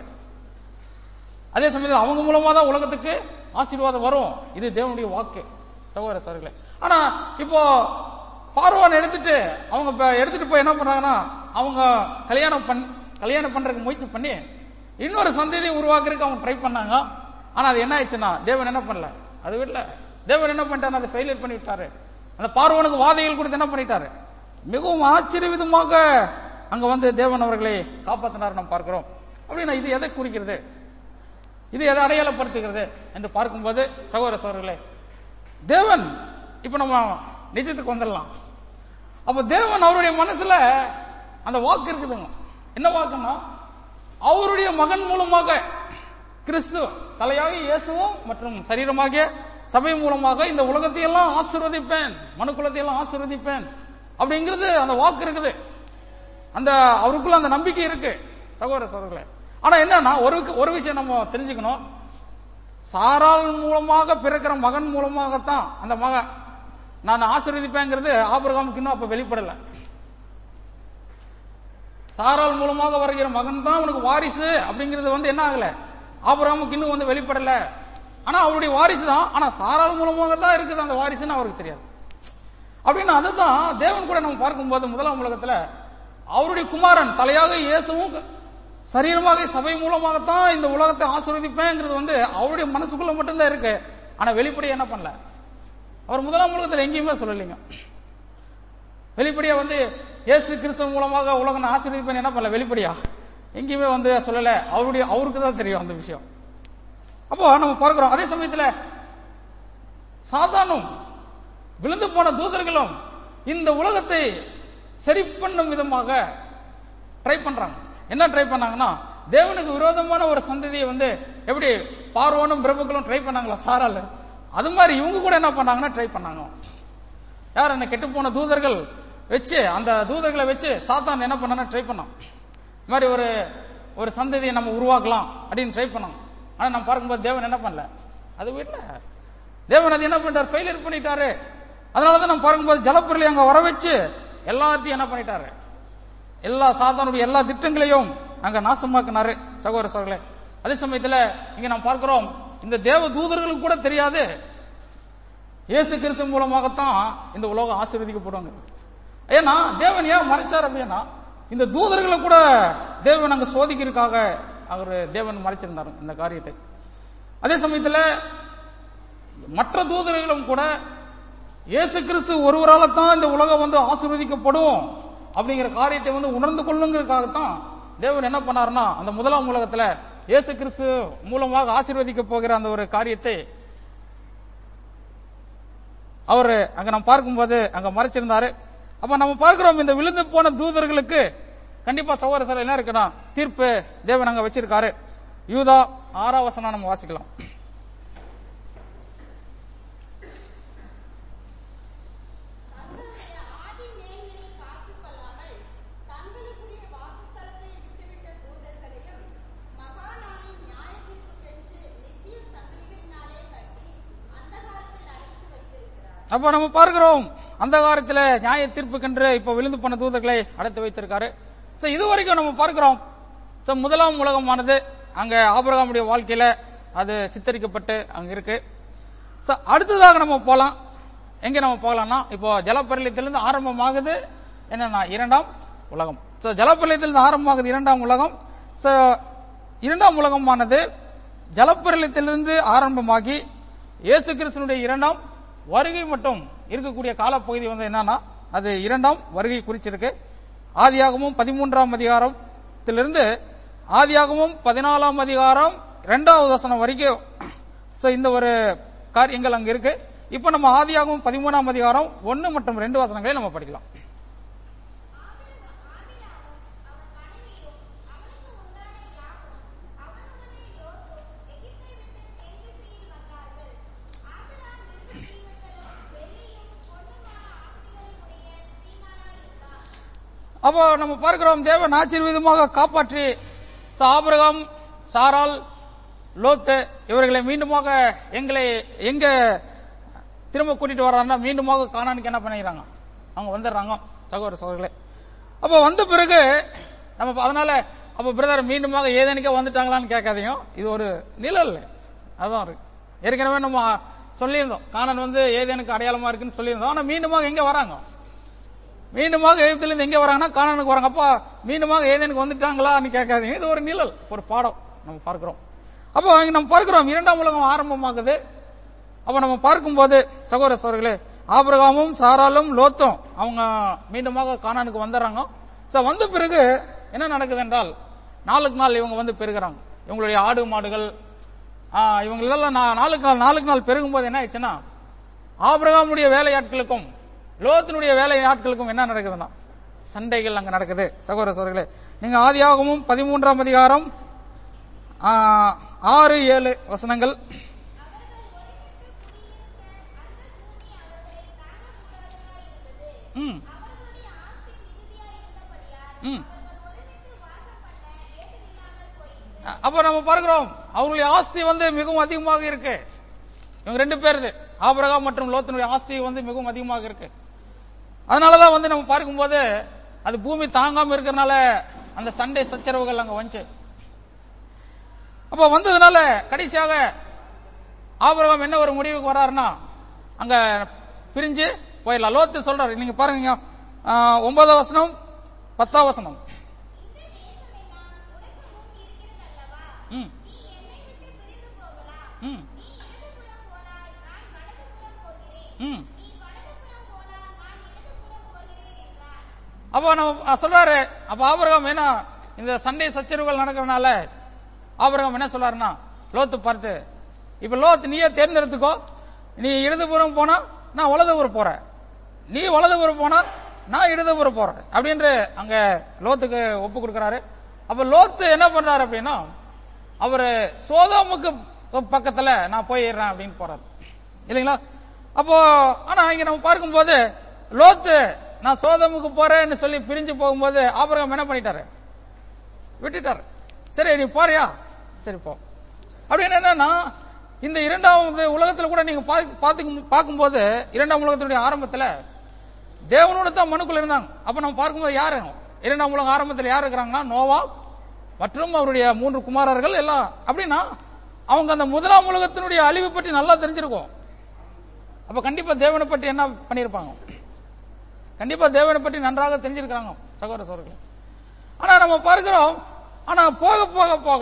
அதே சமயத்தில் அவங்க மூலமா தான் உலகத்துக்கு ஆசீர்வாதம் வரும் இது தேவனுடைய வாக்கு சகோதர சகோதரர்களே ஆனா இப்போ பார்வான் எடுத்துட்டு அவங்க இப்ப எடுத்துட்டு போய் என்ன பண்றாங்கன்னா அவங்க கல்யாணம் பண் கல்யாணம் பண்றதுக்கு முயற்சி பண்ணி இன்னொரு சந்ததியை உருவாக்குறதுக்கு அவங்க ட்ரை பண்ணாங்க ஆனா அது என்ன ஆயிடுச்சுன்னா தேவன் என்ன பண்ணல அது விடல தேவன் என்ன பண்ணிட்டாரு அதை ஃபெயிலியர் பண்ணி விட்டாரு அந்த பார்வனுக்கு வாதைகள் கொடுத்து என்ன பண்ணிட்டாரு மிகவும் ஆச்சரிய விதமாக அங்க வந்து தேவன் அவர்களை காப்பாத்தினார் நாம் பார்க்கிறோம் அப்படின்னா இது எதை குறிக்கிறது இது எதை அடையாளப்படுத்துகிறது என்று பார்க்கும்போது சகோதர சகோதரர்களே தேவன் இப்ப நம்ம நிஜத்துக்கு வந்துடலாம் அப்ப தேவன் அவருடைய மனசுல அந்த வாக்கு இருக்குதுங்க என்ன வாக்குன்னா அவருடைய மகன் மூலமாக கிறிஸ்து தலையாக இயேசுவும் மற்றும் சரீரமாகிய சபை மூலமாக இந்த உலகத்தை எல்லாம் ஆசீர்வதிப்பேன் மனுக்குலத்தை எல்லாம் ஆசீர்வதிப்பேன் அப்படிங்கிறது அந்த வாக்கு இருக்குது அந்த அவருக்குள்ள அந்த நம்பிக்கை இருக்கு சகோதர சகோதரர்களே ஆனா என்னன்னா ஒரு ஒரு விஷயம் நம்ம தெரிஞ்சுக்கணும் சாரால் மூலமாக பிறக்கிற மகன் மூலமாகத்தான் அந்த மகன் நான் ஆசீர்வதிப்பேங்கிறது ஆபிரகாமுக்கு இன்னும் அப்ப வெளிப்படல சாரால் மூலமாக வருகிற மகன் தான் உனக்கு வாரிசு அப்படிங்கிறது வந்து என்ன ஆகல ஆபிரகாமுக்கு இன்னும் வந்து வெளிப்படல ஆனா அவருடைய வாரிசு தான் ஆனா சாரால் மூலமாக தான் இருக்குது அந்த வாரிசுன்னு அவருக்கு தெரியாது அப்படின்னு அதுதான் தேவன் கூட நம்ம பார்க்கும்போது முதலாம் உலகத்துல அவருடைய குமாரன் தலையாக இயேசுவும் சரீரமாக சபை மூலமாகத்தான் இந்த உலகத்தை ஆசீர்வதிப்பேங்கிறது வந்து அவருடைய மனசுக்குள்ள மட்டும்தான் இருக்கு ஆனா வெளிப்படையா என்ன பண்ணல அவர் முதலாம் உலகத்துல எங்கேயுமே சொல்லலைங்க வெளிப்படையா வந்து இயேசு கிறிஸ்துவ மூலமாக உலகம் நான் ஆசீர்வதிப்பேன் என்ன பண்ணல வெளிப்படையா எங்கேயுமே வந்து சொல்லல அவருடைய அவருக்கு தான் தெரியும் அந்த விஷயம் அப்போ நம்ம பார்க்கிறோம் அதே சமயத்துல சாதாரணம் விழுந்து போன தூதர்களும் இந்த உலகத்தை சரி பண்ணும் விதமாக ட்ரை பண்றாங்க என்ன ட்ரை பண்ணாங்கன்னா தேவனுக்கு விரோதமான ஒரு சந்ததியை வந்து எப்படி பார்வோனும் பிரபுக்களும் ட்ரை பண்ணாங்களா சாரால அது மாதிரி இவங்க கூட என்ன பண்ணாங்கன்னா ட்ரை பண்ணாங்க யார் என்ன கெட்டு போன தூதர்கள் வச்சு அந்த தூதர்களை வச்சு சாத்தான் என்ன பண்ணா ட்ரை பண்ணான் இந்த மாதிரி ஒரு ஒரு சந்ததியை நம்ம உருவாக்கலாம் அப்படின்னு ட்ரை பண்ணோம் ஆனா நம்ம பார்க்கும்போது தேவன் என்ன பண்ணல அது விடல தேவன் அது என்ன பண்ணிட்டார் ஃபெயிலியர் பண்ணிட்டாரு அதனாலதான் நம்ம பார்க்கும்போது ஜலப்பொருளை அங்க வர வச்சு எல்லாத்தையும் என்ன பண்ணிட்டாரு எல்லா சாத்தானுடைய எல்லா திட்டங்களையும் அங்க நாசமாக்குனாரு சகோதர சகோதரர்களே அதே சமயத்துல இங்க நாம் பார்க்கிறோம் இந்த தேவ தூதர்களுக்கு கூட தெரியாது இயேசு கிறிஸ்து மூலமாகத்தான் இந்த உலகம் ஆசீர்வதிக்கப்படுவாங்க ஏன்னா தேவன் ஏன் மறைச்சார் அப்படின்னா இந்த தூதர்களை கூட தேவன் அங்க சோதிக்கிறதுக்காக அவர் தேவன் மறைச்சிருந்தார் இந்த காரியத்தை அதே சமயத்துல மற்ற தூதர்களும் கூட இயேசு கிறிஸ்து ஒருவரால தான் இந்த உலகம் வந்து ஆசீர்வதிக்கப்படும் அப்படிங்கிற காரியத்தை வந்து உணர்ந்து கொள்ளுங்கிறதுக்காகத்தான் தேவன் என்ன பண்ணாருன்னா அந்த முதலாம் உலகத்துல இயேசு கிறிஸ்து மூலமாக ஆசீர்வதிக்க போகிற அந்த ஒரு காரியத்தை அவர் அங்க நம்ம பார்க்கும்போது அங்க மறைச்சிருந்தாரு அப்ப நம்ம பார்க்கிறோம் இந்த விழுந்து போன தூதர்களுக்கு கண்டிப்பா சகோதர சார் என்ன இருக்குன்னா தீர்ப்பு தேவன் அங்க வச்சிருக்காரு யூதா ஆறாம் வசனம் நம்ம வாசிக்கலாம் தங்களுடைய ஆதி மேன்மையை காத்துக் கொள்ளாமல் தங்களுக்குரிய வாசஸ்தலத்தை விட்டுவிட்ட தூதர்களையும் மகா நாளின் நியாயத்தீர்ப்புக்கென்று நித்திய சங்கிலிகளினாலே கட்டி அந்த காலத்தில் அடைத்து வைத்திருக்கிறார் அப்ப நம்ம பார்க்கிறோம் அந்த காலத்துல நியாய தீர்ப்புக்கென்று இப்ப விழுந்து போன தூதர்களை அடைத்து வைத்திருக்காரு சோ இது வரைக்கும் நம்ம பார்க்கிறோம் சோ முதலாம் உலகமானது அங்க ஆபிரகாமுடைய வாழ்க்கையில அது சித்தரிக்கப்பட்டு அங்க இருக்கு சோ அடுத்ததாக நம்ம போலாம் எங்க நம்ம போகலாம்னா இப்போ ஜலப்பரலயத்திலிருந்து ஆரம்பமாகுது என்னன்னா இரண்டாம் உலகம் சோ ஜலப்பரலயத்திலிருந்து ஆரம்பமாகுது இரண்டாம் உலகம் சோ இரண்டாம் உலகமானது ஜலப்பரலயத்திலிருந்து ஆரம்பமாகி இயேசு கிறிஸ்தனுடைய இரண்டாம் வருகை மட்டும் இருக்கக்கூடிய காலப்பகுதி வந்து என்னன்னா அது இரண்டாம் வருகை குறிச்சிருக்கு ஆதியாகமும் பதிமூன்றாம் அதிகாரத்திலிருந்து ஆதியாகமும் பதினாலாம் அதிகாரம் இரண்டாவது வசனம் வரைக்கும் சோ இந்த ஒரு காரியங்கள் அங்க இருக்கு இப்ப நம்ம ஆதியாகமும் பதிமூணாம் அதிகாரம் ஒன்னு மற்றும் ரெண்டு வசனங்களை நம்ம படிக்கலாம் அப்போ நம்ம பார்க்கிறோம் தேவன் ஆச்சரியவிதமாக காப்பாற்றி சோ ஆபிரகாம் சாரால் லோத்து இவர்களை மீண்டுமாக எங்களை எங்க திரும்ப கூட்டிட்டு வர்றாங்கன்னா மீண்டுமாக காணானுக்கு என்ன பண்ணிக்கிறாங்க அவங்க வந்துடுறாங்க சகோதர சகோதரர்களே அப்போ வந்த பிறகு நம்ம ப- அதனால அப்ப பிரதர் மீண்டுமாக ஏதேனுக்கே வந்துட்டாங்களான்னு கேட்காதீங்க இது ஒரு நிழல் அதான் இருக்கு ஏற்கனவே நம்ம சொல்லியிருந்தோம் காணன் வந்து ஏதேனுக்கு அடையாளமா இருக்குன்னு சொல்லியிருந்தோம் ஆனா மீண்டுமாக எங்க வராங்க மீண்டுமாக எகிப்துல இருந்து எங்க வராங்கன்னா கானானுக்கு வராங்க அப்பா மீண்டுமாக ஏதேனுக்கு வந்துட்டாங்களான்னு கேட்காதீங்க இது ஒரு நிழல் ஒரு பாடம் நம்ம பார்க்கிறோம் அப்போ இங்க நம்ம பார்க்கிறோம் இரண்டாம் உலகம் ஆரம்பமாகுது அப்ப நம்ம பார்க்கும்போது சகோதர சோர்களே ஆபிரகாமும் சாராலும் லோத்தும் அவங்க மீண்டுமாக கானானுக்கு வந்துடுறாங்க சோ வந்த பிறகு என்ன நடக்குது என்றால் நாளுக்கு நாள் இவங்க வந்து பெருகுறாங்க இவங்களுடைய ஆடு மாடுகள் ஆ, இவங்க இதெல்லாம் நா- நாளுக்கு நாள் நாளுக்கு நாள் பெருகும்போது என்ன ஆயிடுச்சுன்னா ஆபிரகாமுடைய வேலையாட்களுக்கும் லோத்தினுடைய வேலையாட்களுக்கும் என்ன நடக்குதுன்னா சண்டைகள் அங்க நடக்குது சகோதர சோர்களே நீங்க ஆதியாகமும் பதிமூன்றாம் அதிகாரம் ஆ, ஆறு ஏழு வசனங்கள் ம் ம் அ- அப்ப நம்ம பார்க்கிறோம் அவங்களுடைய ஆஸ்தி வந்து மிகவும் அதிகமாக இருக்கு இவங்க ரெண்டு பேருது ஆபிரகாம் மற்றும் லோத்தினுடைய ஆஸ்தி வந்து மிகவும் அதிகமாக இருக்கு அதனாலதான் வந்து நம்ம பார்க்கும்போது அது பூமி தாங்காம இருக்கிறதுனால அந்த சண்டை சச்சரவுகள் அங்க வந்துச்சு அப்ப வந்ததுனால கடைசியாக ஆபிரகாம் என்ன ஒரு முடிவுக்கு வராருன்னா அங்க பிரிஞ்சு போயிடலாம் லோத்து சொல்றாரு நீங்க பாருங்க ஆ, ஒன்பதாம் வசனம் பத்தாம் வசனம் ம் நீ வலதுபுறம் போனால் நான் இடதுபுறம் போகிறேன் என்றான் அப்போ நம்ம அஹ் சொல்றாரு அப்ப ஆபரகம் ஏன்னா இந்த சண்டை சச்சரவுகள் நடக்கிறதுனால ஆபரகம் என்ன சொல்றாருன்னா லோத்து பார்த்து இப்ப லோத் நீயே தேர்ந்தெடுத்துக்கோ நீ இடதுபுறம் போனா நான் வலதுபுறம் போறேன் நீ வலதுபுறம் போனா நான் இடதுபுறம் போறேன் அப்படின்னு அங்க லோத்துக்கு ஒப்பு கொடுக்கறாரு அப்ப லோத்து என்ன பண்றாரு அப்படின்னா அவரு சோதோமுக்கு பக்கத்துல நான் போயிடுறேன் அப்படின்னு போறாரு இல்லைங்களா அப்போ ஆனா இங்க நம்ம பார்க்கும்போது லோத்து நான் சோதமுக்கு போறேன்னு சொல்லி பிரிஞ்சு போகும்போது ஆபரகம் என்ன பண்ணிட்டாரு விட்டுட்டாரு சரி நீ போறியா சரி போ அப்படின்னு என்னன்னா இந்த இரண்டாவது உலகத்துல கூட நீங்க பா- பாத்துக்கும் பார்க்கும்போது இரண்டாம் உலகத்தினுடைய ஆரம்பத்துல தேவனோட தான் மனுக்குள்ள இருந்தாங்க அப்ப நம்ம பார்க்கும்போது யாரு இரண்டாம் உலக ஆரம்பத்தில் யார் இருக்கிறாங்கன்னா நோவா மற்றும் அவருடைய மூன்று குமாரர்கள் எல்லாம் அப்படின்னா அவங்க அந்த முதலாம் உலகத்தினுடைய அழிவு பற்றி நல்லா தெரிஞ்சிருக்கும் அப்ப கண்டிப்பா தேவனை பற்றி என்ன பண்ணிருப்பாங்க கண்டிப்பா தேவனை பற்றி நன்றாக தெரிஞ்சிருக்காங்க சகோதர சோதர்கள் ஆனா நம்ம பார்க்கிறோம் ஆனா போக போக போக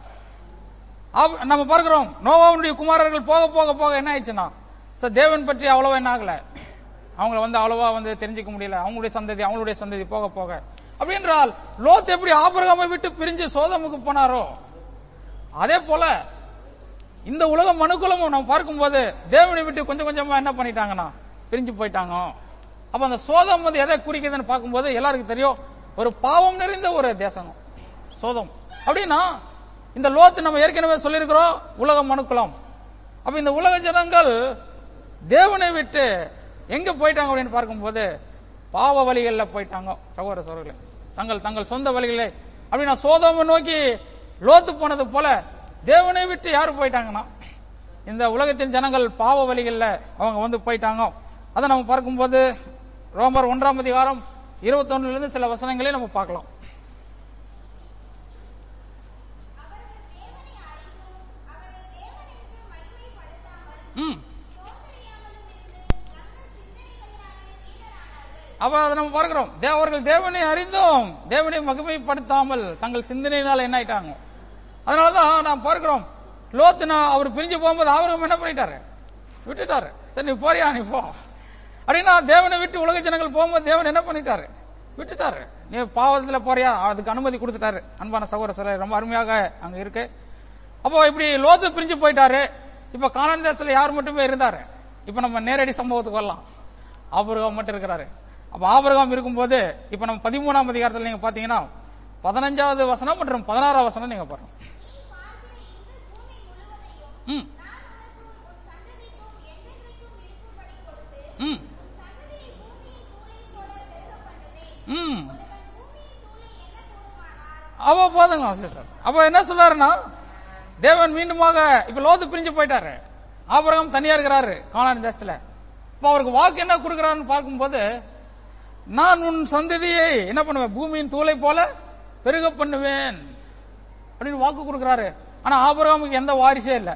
அவ- நம்ம பார்க்கிறோம் நோவாவுடைய குமாரர்கள் போக போக போக என்ன ஆயிடுச்சுன்னா சார் தேவன் பற்றி அவ்வளவா என்ன ஆகல அவங்கள வந்து அவ்வளவா வந்து தெரிஞ்சுக்க முடியல அவங்களுடைய சந்ததி அவங்களுடைய சந்ததி போக போக அப்படி என்றால் லோத் எப்படி ஆபிரகாமை விட்டு பிரிஞ்சு சோதமுக்கு போனாரோ அதே போல இந்த உலக மனுக்குலமும் நம்ம பார்க்கும்போது தேவனை விட்டு கொஞ்சம் கொஞ்சமா என்ன பண்ணிட்டாங்கன்னா பிரிஞ்சு போயிட்டாங்க அப்ப அந்த சோதம் வந்து எதை குறிக்குதுன்னு பார்க்கும்போது எல்லாருக்கும் தெரியும் ஒரு பாவம் நிறைந்த ஒரு தேசம் சோதம் அப்படின்னா இந்த லோத்து நம்ம ஏற்கனவே சொல்லியிருக்கிறோம் உலக மனுக்குலம் அப்ப இந்த உலக ஜனங்கள் தேவனை விட்டு எங்க போயிட்டாங்க அப்படின்னு பார்க்கும்போது பாவ வழிகள்ல போயிட்டாங்க சகோதர சகோதரர்களே தங்கள் தங்கள் சொந்த வழிகளே அப்படின்னா சோதோமை நோக்கி லோத்து போனது போல தேவனை விட்டு யாரு போயிட்டாங்கன்னா இந்த உலகத்தின் ஜனங்கள் பாவ வழிகள்ல அவங்க வந்து போயிட்டாங்க அதை நம்ம பார்க்கும்போது ரோமர் ஒன்றாம் அதிகாரம் இருபத்தொன்னுல இருந்து சில வசனங்களே நம்ம பார்க்கலாம் அவர்கள் தேவனை அறிந்தும் அவரை தேவன் என்று மகிமைப்படுத்தாமல் ம் சோதனையாமலும் இருந்து தங்கள் சிந்தனைகளினாலே வீணரானார்கள் அப்ப அதை நம்ம பார்க்கிறோம் தே- அவர்கள் தேவனை அறிந்தும் தேவனை மகிமைப்படுத்தாமல் தங்கள் சிந்தனையினால என்ன ஆயிட்டாங்க அதனாலதான் நாம் பார்க்கிறோம் லோத்து நான் அவர் பிரிஞ்சு போகும்போது அவரும் என்ன பண்ணிட்டாரு விட்டுட்டாரு சரி நீ போறியா நீ போ அப்படின்னா தேவனை விட்டு உலக ஜனங்கள் போகும்போது தேவன் என்ன பண்ணிட்டாரு விட்டுட்டாரு நீ பாவத்துல போறியா அதுக்கு அனுமதி கொடுத்துட்டாரு அன்பான சகோதர சிலை ரொம்ப அருமையாக அங்க இருக்கு அப்போ இப்படி லோத்து பிரிஞ்சு போயிட்டாரு இப்ப கானான் தேசத்துல யார் மட்டுமே இருந்தாரு இப்ப நம்ம நேரடி சம்பவத்துக்கு வரலாம் ஆபிரகாம் மட்டும் இருக்கிறாரு அப்ப ஆபிரகாம் இருக்கும்போது இப்ப நம்ம பதிமூணாம் அதிகாரத்துல நீங்க பாத்தீங்கன்னா பதினஞ்சாவது வசனம் மற்றும் பதினாறாம் வசனம் நீங்க பாருங்க நீ பார்க்கிற இந்த பூமி முழுவதையும் ம் நான் உனக்கும் உன் சந்ததிக்கும் என்றென்றைக்கும் இருக்கும்படி கொடுத்து ம் சந்ததியை பூமியின் தூளைப் போல பெருக பண்ணுவேன் ம் ஒருவன் பூமியின் தூளை எண்ண கூடுமானால் அவ போதுங்க சிஸ்டர் அப்ப என்ன சொல்றாருன்னா தேவன் மீண்டுமாக இப்ப லோத்து பிரிஞ்சு போயிட்டாரு ஆபரகம் தனியா இருக்கிறாரு கானான் தேசத்துல இப்ப அவருக்கு வாக்கு என்ன கொடுக்கறாருன்னு பார்க்கும்போது நான் உன் சந்ததியை என்ன பண்ணுவேன் பூமியின் தூளை போல பெருக பண்ணுவேன் அப்படின்னு வாக்கு கொடுக்கறாரு ஆனா ஆபரகாமுக்கு எந்த வாரிசே இல்ல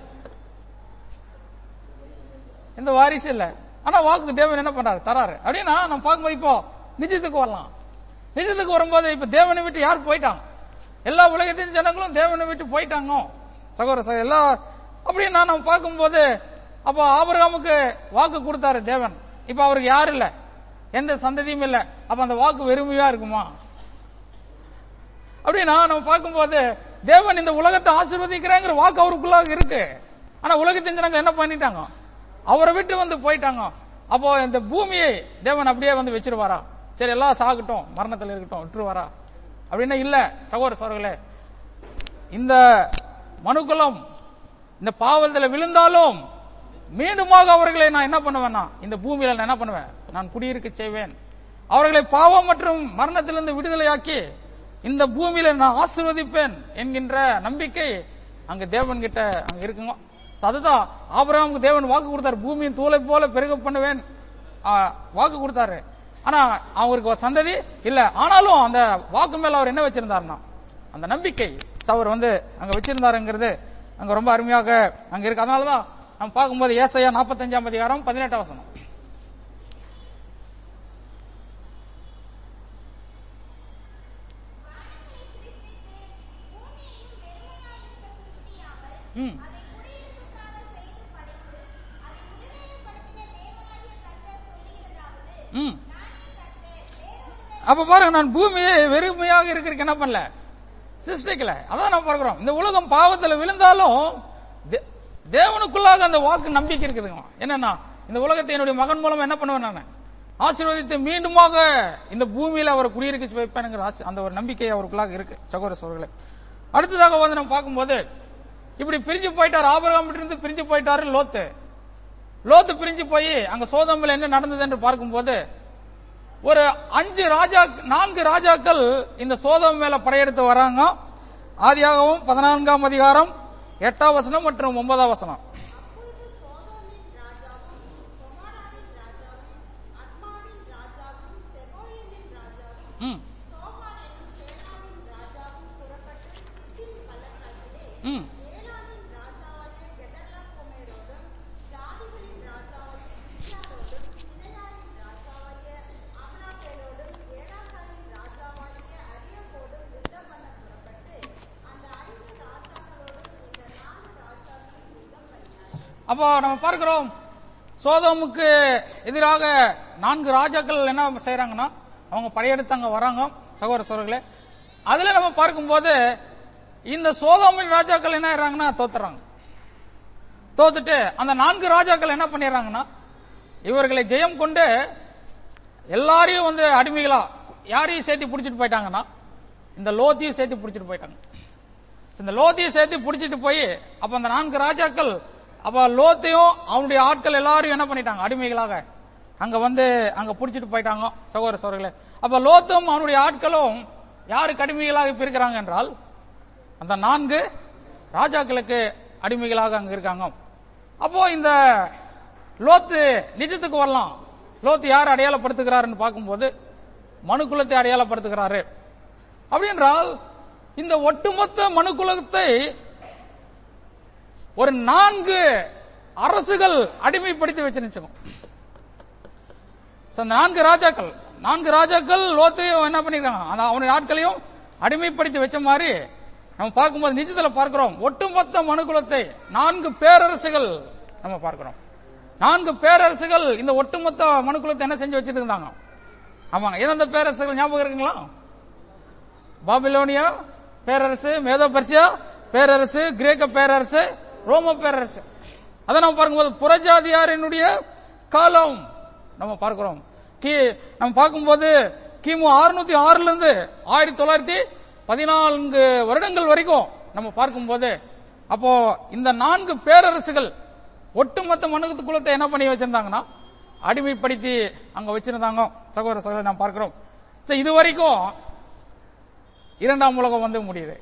எந்த வாரிசு இல்ல ஆனா வாக்கு தேவன் என்ன பண்றாரு தராரு அப்படின்னா நம்ம பார்க்கும்போது இப்போ நிஜத்துக்கு வரலாம் நிஜத்துக்கு வரும்போது இப்ப தேவனை விட்டு யார் போயிட்டாங்க எல்லா உலகத்தின் ஜனங்களும் தேவனை விட்டு போயிட்டாங்க சகோதர சகோதரி எல்லா அப்படின்னா நம்ம பார்க்கும்போது அப்போ ஆபிரகாமுக்கு வாக்கு கொடுத்தாரு தேவன் இப்ப அவருக்கு யாரும் இல்ல எந்த சந்ததியும் இல்ல அப்ப அந்த வாக்கு வெறுமையா இருக்குமா அப்படின்னா நம்ம பார்க்கும்போது தேவன் இந்த உலகத்தை ஆசீர்வதிக்கிறேங்கிற வாக்கு அவருக்குள்ளாக இருக்கு ஆனா உலகத்தின் ஜனங்க என்ன பண்ணிட்டாங்க அவரை விட்டு வந்து போயிட்டாங்க அப்போ இந்த பூமியை தேவன் அப்படியே வந்து வச்சிருவாரா சரி எல்லாம் சாகட்டும் மரணத்தில் இருக்கட்டும் விட்டுருவாரா அப்படின்னா இல்ல சகோதர சோர்களே இந்த மனுக்குலம் இந்த பாவத்தில் விழுந்தாலும் மீண்டுமாக அவர்களை நான் என்ன பண்ணுவேன்னா இந்த பூமியில நான் என்ன பண்ணுவேன் நான் குடியிருக்க செய்வேன் அவர்களை பாவம் மற்றும் மரணத்திலிருந்து விடுதலையாக்கி இந்த பூமியில நான் ஆசீர்வதிப்பேன் என்கின்ற நம்பிக்கை அங்க தேவன் கிட்ட அங்க இருக்குங்க So அதுதான் ஆபிரகாமுக்கு தேவன் வாக்கு கொடுத்தாரு பூமியின் தூளை போல பெருக பண்ணுவேன் ஆ, வாக்கு கொடுத்தாரு ஆனா அவருக்கு ஒரு சந்ததி இல்ல ஆனாலும் அந்த வாக்கு மேல அவர் என்ன வச்சிருந்தாருன்னா அந்த நம்பிக்கை அவர் வந்து அங்க வச்சிருந்தாருங்கிறது அங்க ரொம்ப அருமையாக அங்க இருக்கு அதனாலதான் நம்ம பார்க்கும்போது ஏசையா நாற்பத்தஞ்சாம் அதிகாரம் பதினெட்டாம் வசனம் வானங்களை சிருஷ்டித்து பூமியையும் வெறுமையாயிருக்க சிருஷ்டியாமல் ம் அதை குடியிருப்புக்காக செய்து படைத்து அதை விடுதலைப்படுத்தின தேவனாகிய ம் அப்ப பாருங்க நான் பூமியை வெறுமையாக இருக்கிறதுக்கு என்ன பண்ணல சிருஷ்டிக்கல அதான் நம்ம பார்க்கிறோம் இந்த உலகம் பாவத்துல விழுந்தாலும் தே- தேவனுக்குள்ளாக அந்த வாக்கு நம்பிக்கை இருக்குதுங்க என்னன்னா இந்த உலகத்தை என்னுடைய மகன் மூலம் என்ன பண்ணுவேன் நான் ஆசீர்வதித்து மீண்டுமாக இந்த பூமியில அவர் குடியிருக்க வைப்பேனுங்கிற ஆசை- அந்த ஒரு நம்பிக்கை அவருக்குள்ளாக இருக்கு சகோதர சோழர்களே அடுத்ததாக வந்து நம்ம பார்க்கும்போது இப்படி பிரிஞ்சு போயிட்டார் ஆபரகம் இருந்து பிரிஞ்சு போயிட்டாரு லோத்து லோத்து பிரிஞ்சு போய் அங்க சோதமில் என்ன நடந்தது என்று பார்க்கும்போது ஒரு அஞ்சு ராஜா நான்கு ராஜாக்கள் இந்த சோதம் மேல படையெடுத்து வராங்க ஆதியாகவும் பதினான்காம் அதிகாரம் எட்டாம் வசனம் மற்றும் ஒன்பதாம் வசனம் அப்பொழுது சோதோமின் ராஜாவும் கொமாராவின் ராஜாவும் அத்மாவின் ராஜாவும் செபோயிமின் ராஜாவும் ம், சோபார் என்னும் சேனாவின் ராஜாவும் புறப்பட்டு சித்திம் பள்ளத்தாக்கிலே ம். ஏலாமின் ராஜாவாகிய கெதர்லாகோமேரோடும் ஜாதிகளின் ராஜாவாகிய கிஷாரோடும் கிணையாரின் ராஜாவாகிய அம்ராபேலோடும் ஏலாசாரின் ராஜாவாகிய அரியகோடும் யுத்தம் பண்ண புறப்பட்டு அந்த ஐந்து ராஜாக்களோடும் இந்த நான்கு ராஜாக்களும் யுத்தம் பண்ணினார்கள் அப்போ நம்ம பார்க்கிறோம் சோதோமுக்கு எதிராக நான்கு ராஜாக்கள் என்ன செய்யறாங்கன்னா அவங்க படையெடுத்து அங்க வராங்க சகோதர சோழர்களே அதுல நம்ம பார்க்கும்போது இந்த சோதோமின் ராஜாக்கள் என்ன ஆயிடுறாங்கன்னா தோத்துறாங்க தோத்துட்டு அந்த நான்கு ராஜாக்கள் என்ன பண்ணிடுறாங்கன்னா இவர்களை ஜெயம் கொண்டு எல்லாரையும் வந்து அடிமைகளா யாரையும் சேர்த்து பிடிச்சிட்டு போயிட்டாங்கன்னா இந்த லோத்தையும் சேர்த்து பிடிச்சிட்டு போயிட்டாங்க இந்த லோத்தையும் சேர்த்து பிடிச்சிட்டு போய் அப்ப அந்த நான்கு ராஜாக்கள் அப்ப லோத்தையும் அவனுடைய ஆட்கள் எல்லாரும் என்ன பண்ணிட்டாங்க அடிமைகளாக அங்க வந்து அங்க பிடிச்சிட்டு போயிட்டாங்க சகோதர சோழர்களே அப்ப லோத்தும் அவனுடைய ஆட்களும் யாருக்கு அடிமைகளாக இப்ப இருக்கிறாங்க என்றால் அந்த நான்கு ராஜாக்களுக்கு அடிமைகளாக அங்க இருக்காங்க அப்போ இந்த லோத்து நிஜத்துக்கு வரலாம் லோத்து யார் அடையாளப்படுத்துகிறாருன்னு பார்க்கும்போது மனுக்குலத்தை அடையாளப்படுத்துகிறாரு அப்படி என்றால் இந்த ஒட்டுமொத்த மனுக்குலத்தை ஒரு நான்கு அரசுகள் அடிமைப்படுத்தி வச்சிருந்துச்சு So, அந்த நான்கு ராஜாக்கள் நான்கு ராஜாக்கள் லோத்தையும் என்ன பண்ணிருக்காங்க அந்த அவனுடைய ஆட்களையும் அடிமைப்படுத்தி வச்ச மாதிரி நம்ம பார்க்கும்போது நிஜத்துல பார்க்கிறோம் ஒட்டுமொத்த மனுக்குலத்தை நான்கு பேரரசுகள் நம்ம பார்க்கிறோம் நான்கு பேரரசுகள் இந்த ஒட்டுமொத்த மனுக்குலத்தை என்ன செஞ்சு வச்சிட்டு இருந்தாங்க ஆமாங்க எந்தெந்த பேரரசுகள் ஞாபகம் இருக்குங்களா பாபிலோனியா பேரரசு மேதோ பர்சியா பேரரசு கிரேக்க பேரரசு ரோம பேரரசு அதை நம்ம பார்க்கும்போது புறஜாதியாரினுடைய காலம் நம்ம பார்க்கிறோம் கி- நம்ம பார்க்கும்போது கிமு 606 ஆறுல இருந்து ஆயிரத்தி தொள்ளாயிரத்தி பதினான்கு வருடங்கள் வரைக்கும் நம்ம பார்க்கும்போது அப்போ இந்த நான்கு பேரரசுகள் ஒட்டுமொத்த மனுக்கு குலத்தை என்ன பண்ணி வச்சிருந்தாங்கன்னா அடிமைப்படுத்தி அங்க வச்சிருந்தாங்க சகோதர சகோதரி நாம் பார்க்கிறோம் So, இது வரைக்கும் இரண்டாம் உலகம் வந்து முடியுது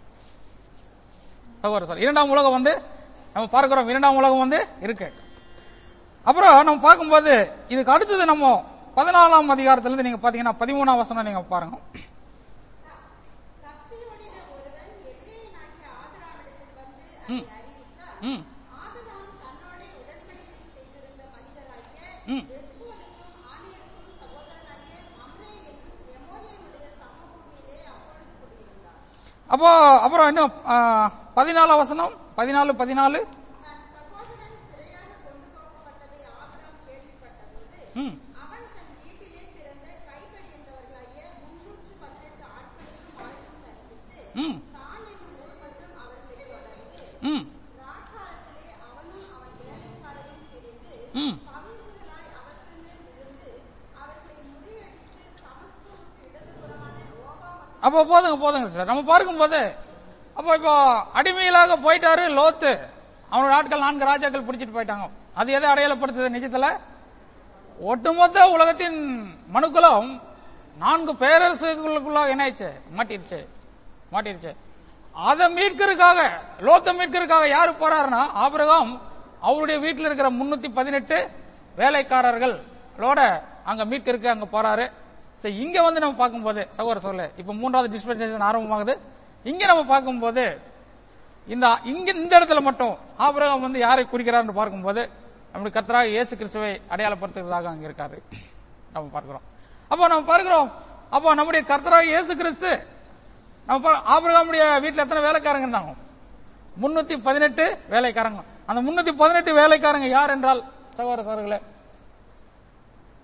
சகோதர சார் இரண்டாம் உலகம் வந்து நம்ம பார்க்கிறோம் இரண்டாம் உலகம் வந்து இருக்கு அப்புறம் நம்ம பார்க்கும்போது இதுக்கு அடுத்தது நம்ம பதினாலாம் அதிகாரத்திலிருந்து நீங்க பாத்தீங்கன்னா பதிமூணாம் வசனம் நீங்க பாருங்க கப்பியோடின ஒருவன் எதிரேயனாகிய ஆபிரகாமிடத்தில் வந்து அதை அறிவித்தார் ம் ஆபிரகாம் தன்னோட உடன்படிக்கை செய்திருந்த மனிதராகிய ம் எஸ்போனுக்கும் ஆனியருக்கும் சகோதரனாகிய மம்ரே என்னும் எமோரியனுடைய சமபூமியிலே அப்பொழுது குடியிருந்தார் அப்போ அப்புறம் இன்னும் ஆ, பதினாலாம் வசனம் பதினாலு பதினாலு தன் சகோதரன் சிறையாக கொண்டு போகப்பட்டதை ஆபிரகாம் கேள்விப்பட்டபோது ம் அவன் தன் வீட்டிலே பிறந்த கைப்படிந்தவர்களாகிய முன்னூற்று பதினெட்டு ஆட்களுக்கும் ஆயுதம் தரிப்பித்து ம் தான் என்னும் ஊர் மட்டும் அவர்களை தொடர்ந்து ம் ராக்காலத்திலே அவனும் அவன் வேலைக்காரரும் பிரிந்து ம் கவிஞர்களாய் அவற்றின் மேல் விழுந்து அவர்களை முறியடித்து சமஸ்கோவுக்கு இடதுபுறமான ஓபா மற்றும் அப்போ போதுங்க போதுங்க சார் நம்ம பார்க்கும்போது அப்போ இப்போ அடிமையிலாக போயிட்டாரு லோத்து அவனோட ஆட்கள் நான்கு ராஜாக்கள் பிடிச்சிட்டு போயிட்டாங்க அது எதை அடையாளப்படுத்துது நிஜத்துல ஒட்டுமொத்த உலகத்தின் மனுக்குலம் நான்கு பேரரசுகளுக்குள்ளாக என்ன ஆயிடுச்சு மாட்டிருச்சு மாட்டிருச்சு அதை மீட்கிறதுக்காக லோத்தை மீட்கிறதுக்காக யாரு போறாருன்னா ஆபிரகாம் அவருடைய வீட்டில் இருக்கிற முன்னூத்தி பதினெட்டு வேலைக்காரர்களோட அங்க மீட்கிறதுக்கு அங்க போறாரு சரி இங்க வந்து நம்ம பார்க்கும்போது சகோதர சொல்ல இப்ப மூன்றாவது டிஸ்பென்சேஷன் ஆரம்பமாகுது இங்க நம்ம பார்க்கும்போது இந்த இங்க இந்த இடத்துல மட்டும் ஆபிரகாம் வந்து யாரை குறிக்கிறார்னு பார்க்கும்போது நம்முடைய கர்த்தராக இயேசு கிறிஸ்துவை அடையாளப்படுத்துறதாக அங்க இருக்காரு நம்ம பார்க்கிறோம் அப்போ நம்ம பார்க்கிறோம் அப்போ நம்முடைய கர்த்தராக இயேசு கிறிஸ்து நம்ம பா- ஆபிரகாமுடைய வீட்டுல எத்தனை வேலைக்காரங்க இருந்தாங்க முன்னூத்தி பதினெட்டு வேலைக்காரங்க அந்த முன்னூத்தி பதினெட்டு வேலைக்காரங்க யார் என்றால் சகோதர சகோதரர்களே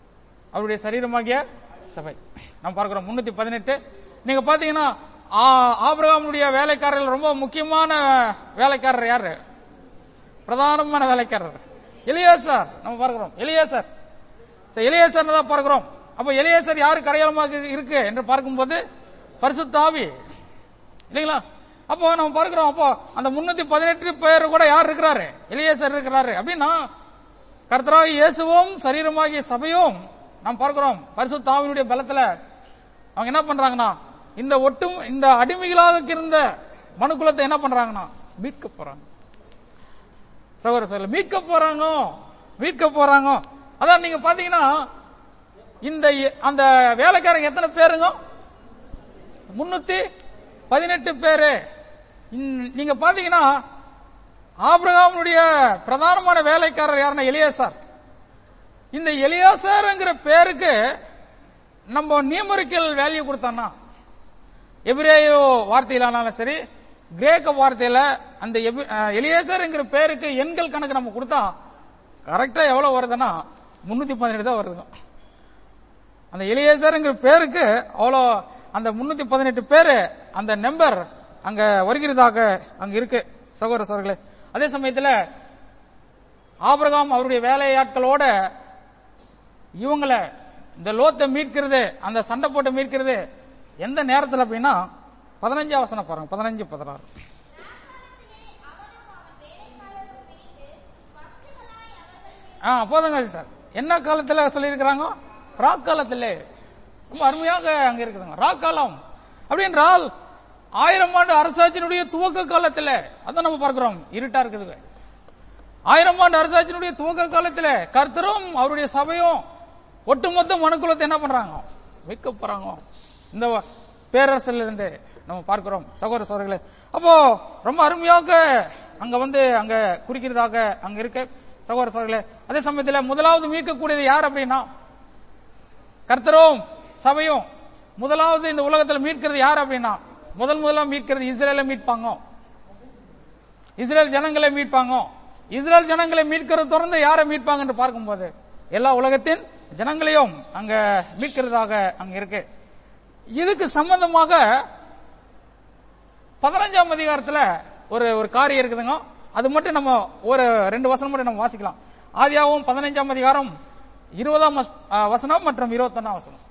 அவருடைய சரீரமாகிய சபை நம்ம பார்க்கிறோம் முன்னூத்தி பதினெட்டு நீங்க பாத்தீங்கன்னா ஆ- ஆபிரகாமுடைய வேலைக்காரர்கள் ரொம்ப முக்கியமான வேலைக்காரர் யாரு பிரதானமான வேலைக்காரர் எலியாசார் நம்ம பார்க்கிறோம் எலியாசார் சரி, எலியாசார் தான் பார்க்கிறோம் அப்ப எலியாசார் யாருக்கு அடையாளமாக இருக்கு என்று பார்க்கும்போது பரிசுத்த ஆவி இல்லைங்களா அப்போ நம்ம பார்க்கிறோம் அப்போ அந்த முன்னூத்தி பதினெட்டு பேர் கூட யார் இருக்கிறாரு எலியாசர் இருக்கிறாரு அப்படின்னா கர்த்தராகி இயேசுவும் சரீரமாகிய சபையும் நாம் பார்க்கிறோம் பரிசுத்த ஆவியினுடைய பலத்துல அவங்க என்ன பண்றாங்கன்னா இந்த ஒட்டும் இந்த அடிமைகளாக இருந்த மனுக்குலத்தை என்ன பண்றாங்கன்னா மீட்க போறாங்க சகோதர சொல்ல மீட்க போறாங்க மீட்க போறாங்க அதான் நீங்க பாத்தீங்கன்னா இந்த அந்த வேலைக்காரங்க எத்தனை பேருங்க முன்னூத்தி பதினெட்டு பேரு இந்த- நீங்க பாத்தீங்கன்னா ஆபிரகாமுடைய பிரதானமான வேலைக்காரர் யாருன்னா எலியாசார் இந்த எலியாசார்ங்கிற பேருக்கு நம்ம நியூமரிக்கல் வேல்யூ கொடுத்தோம்னா எபிரேயோ வார்த்தையிலானாலும் சரி கிரேக்க வார்த்தையில அந்த எபி- அஹ், எலியேசர்ங்கிற பேருக்கு எண்கள் கணக்கு நம்ம கொடுத்தா கரெக்டா எவ்வளவு வருதுன்னா முன்னூத்தி பதினெட்டு தான் வருதுங்க அந்த எலியேசர்ங்கிற பேருக்கு அவ்வளோ அந்த முன்னூத்தி பதினெட்டு பேரு அந்த நம்பர் அங்க வருகிறதாக அங்க இருக்கு சகோதர சோர்களே அதே சமயத்துல ஆபிரகாம் அவருடைய வேலையாட்களோட இவங்கள இந்த லோத்தை மீட்கிறது அந்த சண்டை போட்டு மீட்கிறது எந்த நேரத்தில் அப்படின்னா பதினஞ்சாம் வசனம் பாருங்க பதினஞ்சு பதினாறு ஆ போதுங்க சார் என்ன காலத்துல சொல்லியிருக்கிறாங்க ராக் காலத்துல ரொம்ப அருமையாக அங்க இருக்குதுங்க ராக் காலம் அப்படின்றால் ஆயிரம் ஆண்டு அரசாட்சியினுடைய துவக்க காலத்துல அதான் நம்ம பார்க்கிறோம் இருட்டா இருக்குதுங்க ஆயிரம் ஆண்டு அரசாட்சியினுடைய துவக்க காலத்துல கர்த்தரும் அவருடைய சபையும் ஒட்டுமொத்த மனுக்குலத்தை என்ன பண்றாங்க வைக்க போறாங்க இந்த பேரரசில் இருந்து நம்ம பார்க்கிறோம் சகோதர சோதர்களே அப்போ ரொம்ப அருமையாக அங்க வந்து அங்க குறிக்கிறதாக அங்க இருக்கு சகோதர சோதர்களே அதே சமயத்துல முதலாவது மீட்கக்கூடியது யார் அப்படின்னா கர்த்தரும் சபையும் முதலாவது இந்த உலகத்தில் மீட்கிறது யார் அப்படின்னா முதல் முதலா மீட்கிறது இஸ்ரேலை மீட்பாங்க இஸ்ரேல் ஜனங்களை மீட்பாங்க இஸ்ரேல் ஜனங்களை மீட்கிறது தொடர்ந்து யாரை மீட்பாங்க என்று பார்க்கும்போது எல்லா உலகத்தின் ஜனங்களையும் அங்க மீட்கிறதாக அங்க இருக்கு இதுக்கு சம்பந்தமாக பதினஞ்சாம் அதிகாரத்துல ஒரு ஒரு காரியம் இருக்குதுங்க அது மட்டும் நம்ம ஒரு ரெண்டு வசனம் மட்டும் நம்ம வாசிக்கலாம் ஆதியாவும் பதினைஞ்சாம் அதிகாரம் இருபதாம் வச- ஆ, வசனம் மற்றும் இருபத்தொன்னாம் வசனம்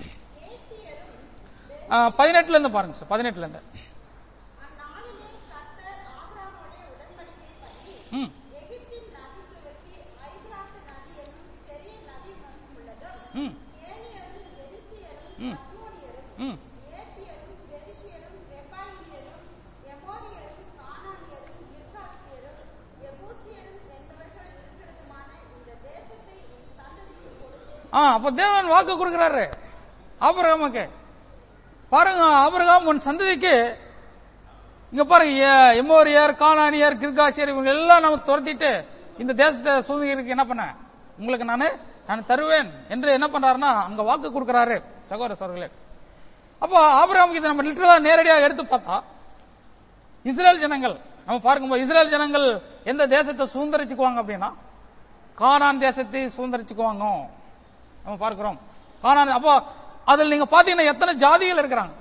பதினெட்டுல இருந்து பாருங்க சார் பதினெட்டுல இருந்து அந்நாளிலே கர்த்தர் ஆபிரகாமோடே உடன்படிக்கை பண்ணி ம் எகிப்தின் நதி துவக்கி ஐபிராத்து நதி என்னும் பெரிய நதி மட்டும் உள்ளதும் ம் ஏனியரும் பெரிசியரும் ம். அத்மோனியரும் ம் ஏத்தியரும் பெரிசியரும் ரெபாயிமியரும் எமோரியரும் கானானியரும் இர்காசியரும் எபூசியரும் என்பவர்கள் இருக்கிறதுமான இந்த தேசத்தை உன் சந்ததிக்கு கொடுத்தேன் ஆ அப்ப தேவன் வாக்கு கொடுக்கிறாரு ஆபிரகாமுக்கு பாருங்க ஆபிரகாம் உன் சந்ததிக்கு இங்க பாருங்க எ- எமோரியர் கானானியர் கிர்காசியர் இவங்க எல்லாம் நம்ம துரத்திட்டு இந்த தேசத்தை சுதந்திரக்கு என்ன பண்ண உங்களுக்கு நானு நான் தருவேன் என்று என்ன பண்றாருன்னா அங்க வாக்கு கொடுக்கிறாரு சகோதர சோர்களே அப்போ ஆபிரகாமுக்கு இதை நம்ம லிட்டரலா நேரடியாக எடுத்து பார்த்தா இஸ்ரேல் ஜனங்கள் நம்ம பார்க்கும்போது இஸ்ரேல் ஜனங்கள் எந்த தேசத்தை சுதந்திரிச்சுக்குவாங்க அப்படின்னா கானான் தேசத்தை சுதந்திரிச்சுக்குவாங்க நம்ம பார்க்கிறோம் கானான் அப்போ அதுல நீங்க பாத்தீங்கன்னா எத்தனை ஜாதிகள் இருக்கிறாங்க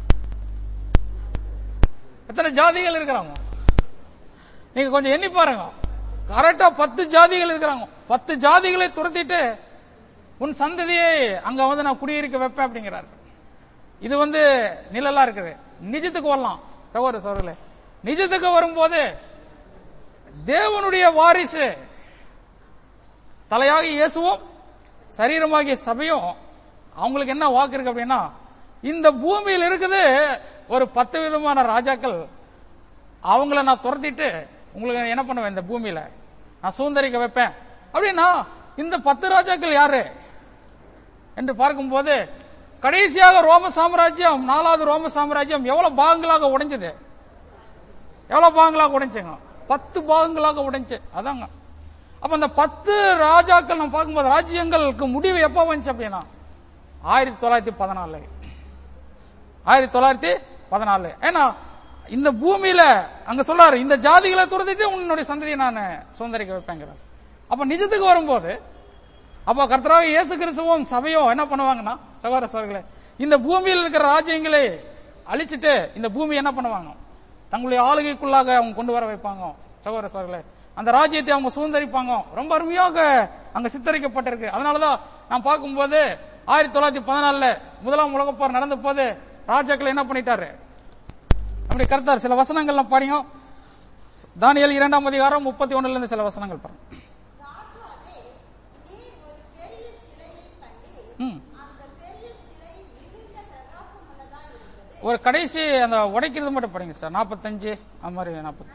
எத்தனை ஜாதிகள் இருக்கிறாங்க நீங்க கொஞ்சம் எண்ணி பாருங்க கரெக்டா பத்து ஜாதிகள் இருக்கிறாங்க பத்து ஜாதிகளை துரத்திட்டு உன் சந்ததியை அங்க வந்து நான் குடியிருக்க வைப்பேன் அப்படிங்கிறாரு இது வந்து நிழலா இருக்குது நிஜத்துக்கு வரலாம் சகோதர சகோதரர்களே நிஜத்துக்கு வரும்போது தேவனுடைய வாரிசு தலையாகி இயேசுவும் சரீரமாகிய சபையும் அவங்களுக்கு என்ன வாக்கு இருக்கு அப்படின்னா இந்த பூமியில் இருக்குது ஒரு பத்து விதமான ராஜாக்கள் அவங்கள நான் துரத்திட்டு உங்களுக்கு என்ன பண்ணுவேன் இந்த பூமியில நான் சுதந்திரிக்க வைப்பேன் அப்படின்னா இந்த பத்து ராஜாக்கள் யாரு என்று பார்க்கும்போது கடைசியாக ரோம சாம்ராஜ்யம் நாலாவது ரோம சாம்ராஜ்யம் எவ்வளவு பாகங்களாக உடைஞ்சது எவ்வளவு பாகங்களாக உடைஞ்சுங்க பத்து பாகங்களாக உடைஞ்சு அதாங்க அப்ப அந்த பத்து ராஜாக்கள் நம்ம பார்க்கும்போது ராஜ்யங்களுக்கு முடிவு எப்போ வந்துச்சு அப்படின்னா ஆயிரத்தி தொள்ளாயிரத்தி பதினாலு ஆயிரத்தி தொள்ளாயிரத்தி பதினாலு ஏன்னா இந்த பூமியில அங்க சொல்றாரு இந்த ஜாதிகளை துரத்திட்டு உன்னுடைய சந்ததியை நான் சுதந்திரிக்க வைப்பேங்கிறார் அப்ப நிஜத்துக்கு வரும்போது அப்போ கர்த்தராக இயேசு கிறிஸ்துவும் சபையும் என்ன பண்ணுவாங்கன்னா சகோதர சகோதரர்களே இந்த பூமியில் இருக்கிற ராஜ்யங்களை அழிச்சிட்டு இந்த பூமி என்ன பண்ணுவாங்க தங்களுடைய ஆளுகைக்குள்ளாக அவங்க கொண்டு வர வைப்பாங்க சகோதர சகோதரர்களே அந்த ராஜ்யத்தை அவங்க சுதந்திரிப்பாங்க ரொம்ப அருமையாக அங்க சித்தரிக்கப்பட்டிருக்கு அதனாலதான் நான் பார்க்கும்போது ஆயிரத்தி தொள்ளாயிரத்தி பதினாலுல முதலாம் உலகப் போர் நடந்த போது ராஜாக்கள் என்ன பண்ணிட்டாரு நம்முடைய கருத்தார் சில வசனங்கள்லாம் பாடிங்க தானியல் இரண்டாம் அதிகாரம் முப்பத்தி ஒண்ணுல இருந்து சில வசனங்கள் பாருங்க ராஜாவே நீர் ஒரு பெரிய சிலையை கண்டீர் ம். அந்த பெரிய சிலை மிகுந்த பிரகாசமுள்ளதா இருந்தது ஒரு கடைசி அந்த உடைக்கிறது மட்டும் படிங்க சார் நாற்பத்தஞ்சு அந்த மாதிரி நாற்பது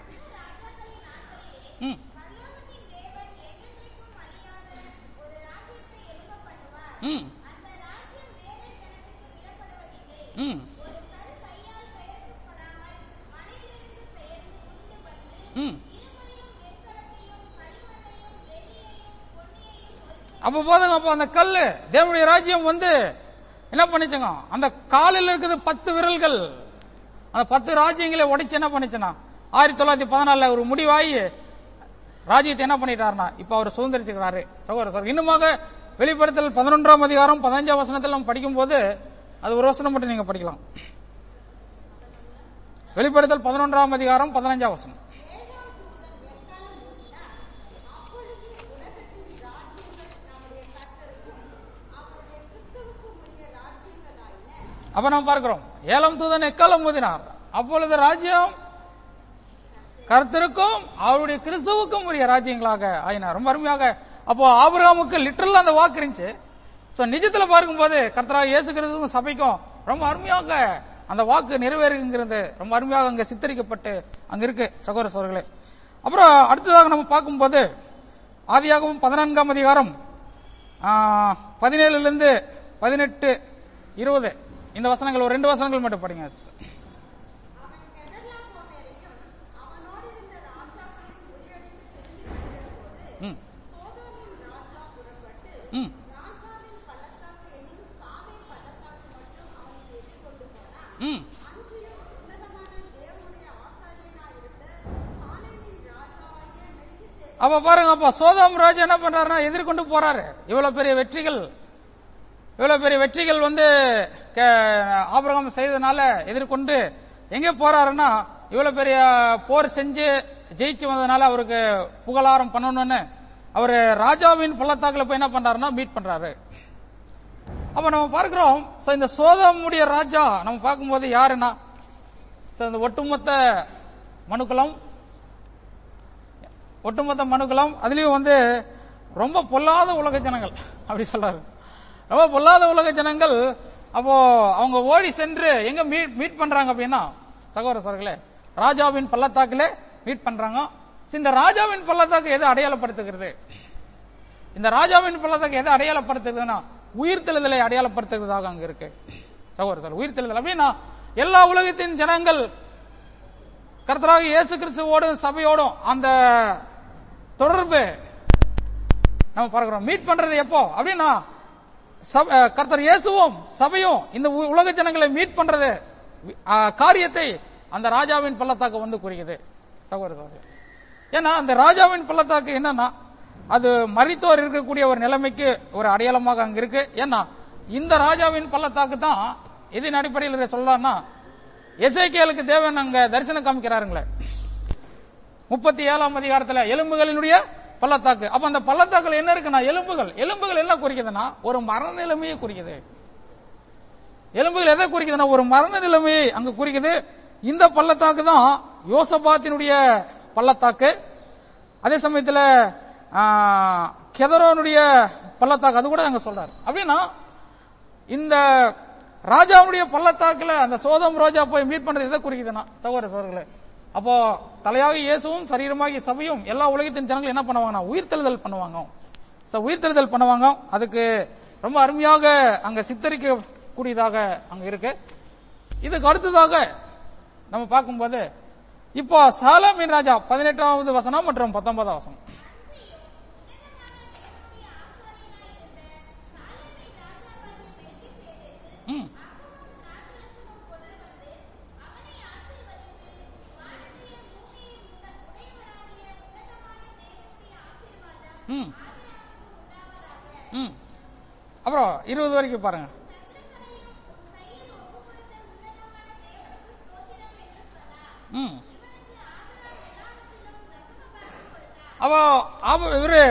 ம் பரலோகத்தின் தேவன் என்றென்றைக்கும் அழியாத ஒரு ராஜ்யத்தை எழும்ப பண்ணுவார் ம் அந்த ராஜ்யம் வேறு ஜனத்துக்கு விடப்படுவதில்லை ம் ஒரு கல் கையால் பெயர்க்கப்படாமல் மலையிலிருந்து பெயர்ந்து உண்டு வந்து ம் இரும்பையும் வெண்கலத்தையும் களிமண்ணையும் வெள்ளியையும் பொன்னியையும் ஒரு அப்ப போதுங்க அப்ப அந்த கல்லு தேவனுடைய ராஜ்யம் வந்து என்ன பண்ணிச்சுங்க அந்த காலில் இருக்குது பத்து விரல்கள் அந்த பத்து ராஜ்யங்களை உடைச்சு என்ன பண்ணிச்சுனா ஆயிரத்தி தொள்ளாயிரத்தி பதினாலுல ஒரு முடிவாகி ராஜ்யத்தை என்ன பண்ணிட்டாருனா இப்ப அவர் சுதந்திரிச்சுக்கிறாரு சகோதர சார் இன்னுமாக வெளிப்படுத்தல் பதினொன்றாம் அதிகாரம் பதினஞ்சாம் வசனத்தில் நம்ம படிக்கும்போது அது ஒரு வசனம் மட்டும் நீங்க படிக்கலாம் வெளிப்படுத்தல் பதினொன்றாம் அதிகாரம் பதினஞ்சாம் வசனம் ஏழாம் தூதன் எக்காலம் ஊதினார் அப்பொழுது உலகத்தின் ராஜ்யங்கள் நம்முடைய கர்த்தருக்கும் அவருடைய கிறிஸ்துவுக்கும் உரிய ராஜ்யங்களாயின அப்ப நாம் பார்க்கிறோம் ஏலம் தூதன் எக்காலம் ஊதினார் அப்பொழுது ராஜ்யம் கர்த்தருக்கும் அவருடைய கிறிஸ்துவுக்கும் உரிய ராஜ்யங்களாக ஆயினார் ரொம்ப அருமையாக அப்போ ஆபிரகாமுக்கு லிட்டரல் அந்த வாக்கு இருந்துச்சு சோ நிஜத்துல பார்க்கும்போது கர்த்தராக இயேசு கிறிஸ்துவும் சபைக்கும் ரொம்ப அருமையாக அந்த வாக்கு நிறைவேறுங்கிறது ரொம்ப அருமையாக அங்க சித்தரிக்கப்பட்டு அங்க இருக்கு சகோதர சோர்களே அப்புறம் அடுத்ததாக நம்ம பார்க்கும்போது ஆதியாகவும் பதினான்காம் அதிகாரம் பதினேழுல இருந்து பதினெட்டு இருபது இந்த வசனங்கள் ஒரு ரெண்டு வசனங்கள் மட்டும் படிங்க அவன் கெதர்லாகோமேரையும் அவனோடு இருந்த ராஜாக்களையும் முறியடித்து திரும்பி வருகிறபோது ம் சோதோமின் ராஜா புறப்பட்டு ம் ராஜாவின் பள்ளத்தாக்கு என்னும் சாவின் பள்ளத்தாக்கு மட்டும் அவனுக்கு எதிர்கொண்டு போனான் ம் அன்றியும் உன்னதமான தேவனுடைய ஆசாரியனாயிருந்த சாலேமின் ராஜாவாகிய மெல்கிசேதேக்கு அப்ப பாருங்க அப்ப சோதாம் ராஜா என்ன பண்றாருன்னா எதிர்கொண்டு போறாரு இவ்வளவு பெரிய வெற்றிகள் இவ்வளவு பெரிய வெற்றிகள் வந்து க- ஆபிரகாம் செய்ததுனால எதிர்கொண்டு எங்க போறாருன்னா இவ்வளவு பெரிய போர் செஞ்சு ஜெயிச்சு வந்ததுனால அவருக்கு புகழாரம் பண்ணணும்னு அவரு ராஜாவின் பள்ளத்தாக்குல போய் என்ன பண்றாருன்னா மீட் பண்றாரு அப்ப நம்ம பார்க்கிறோம் so இந்த சோதமுடைய ராஜா நம்ம பார்க்கும்போது யாருன்னா so இந்த ஒட்டுமொத்த மனுக்குலம் ஒட்டுமொத்த மனுக்குலம் அதுலயும் வந்து ரொம்ப பொல்லாத உலக ஜனங்கள் அப்படி சொல்றாரு ரொம்ப பொல்லாத உலக ஜனங்கள் அப்போ அவங்க ஓடி சென்று எங்க மீட் மீட் பண்றாங்க அப்படின்னா சகோதர சகோதரர்களே ராஜாவின் பள்ளத்தாக்குல மீட் பண்றாங்க So, இந்த ராஜாவின் பள்ளத்தாக்கு எது அடையாளப்படுத்துகிறது இந்த ராஜாவின் பள்ளத்தாக்கு எதை அடையாளப்படுத்துறதுன்னா உயிர்த்தெழுதலை அடையாளப்படுத்துறதாக அங்க இருக்கு சகோதர சார் உயிர்த்தெழுதல் அப்படின்னா எல்லா உலகத்தின் ஜனங்கள் கர்த்தராக இயேசு கிறிஸ்துவோடும் சபையோடும் அந்த தொடர்பு நம்ம பார்க்கிறோம் மீட் பண்றது எப்போ அப்படின்னா சப- அஹ் கர்த்தர் இயேசுவும் சபையும் இந்த உ- உலக ஜனங்களை மீட் பண்றது அஹ், காரியத்தை அந்த ராஜாவின் பள்ளத்தாக்கு வந்து குறிக்குது சகோதர சகோதரி ஏன்னா அந்த ராஜாவின் பள்ளத்தாக்கு என்னன்னா அது மரித்தோர் இருக்கக்கூடிய ஒரு நிலைமைக்கு ஒரு அடையாளமாக அங்க இருக்கு ஏன்னா இந்த ராஜாவின் பள்ளத்தாக்கு தான் இதன் அடிப்படையில் இதை சொல்லலாம்னா எசேக்கியலுக்கு தேவன் அங்க தரிசனம் காமிக்கிறாருங்களே முப்பத்தி ஏழாம் அதிகாரத்துல எலும்புகளினுடைய பள்ளத்தாக்கு அப்ப அந்த பள்ளத்தாக்குல என்ன இருக்குன்னா எலும்புகள் எலும்புகள் என்ன குறிக்குதுன்னா ஒரு மரண நிலைமையை குறிக்குது எலும்புகள் எதை குறிக்குதுன்னா ஒரு மரண நிலைமையை அங்க குறிக்குது இந்த பள்ளத்தாக்கு தான் யோசபாத்தினுடைய பள்ளத்தாக்கு அதே சமயத்துல ஆ, கெதரோனுடைய பள்ளத்தாக்கு அது கூட அங்க சொல்றாரு அப்படின்னா இந்த ராஜாவுடைய பள்ளத்தாக்குல அந்த சோதம் ரோஜா போய் மீட் பண்றது எதை குறிக்குதுன்னா சகோதர சோர்களே அப்போ தலையாக இயேசுவும் சரீரமாகி சபையும் எல்லா உலகத்தின் ஜனங்களும் என்ன பண்ணுவாங்கன்னா உயிர்த்தெழுதல் பண்ணுவாங்க So, உயிர்த்தெழுதல் பண்ணுவாங்க அதுக்கு ரொம்ப அருமையாக அங்க சித்தரிக்க கூடியதாக அங்க இருக்கு இதுக்கு அடுத்ததாக நம்ம பார்க்கும்போது இப்போ சாலமின் ராஜா பதினெட்டாவது வசனம் மற்றும் பத்தொன்பதாம் வசனம் ம் ம் ம் அப்புறம் இருபது வரைக்கும் பாருங்க ம் அப்போ ஆப- இவரு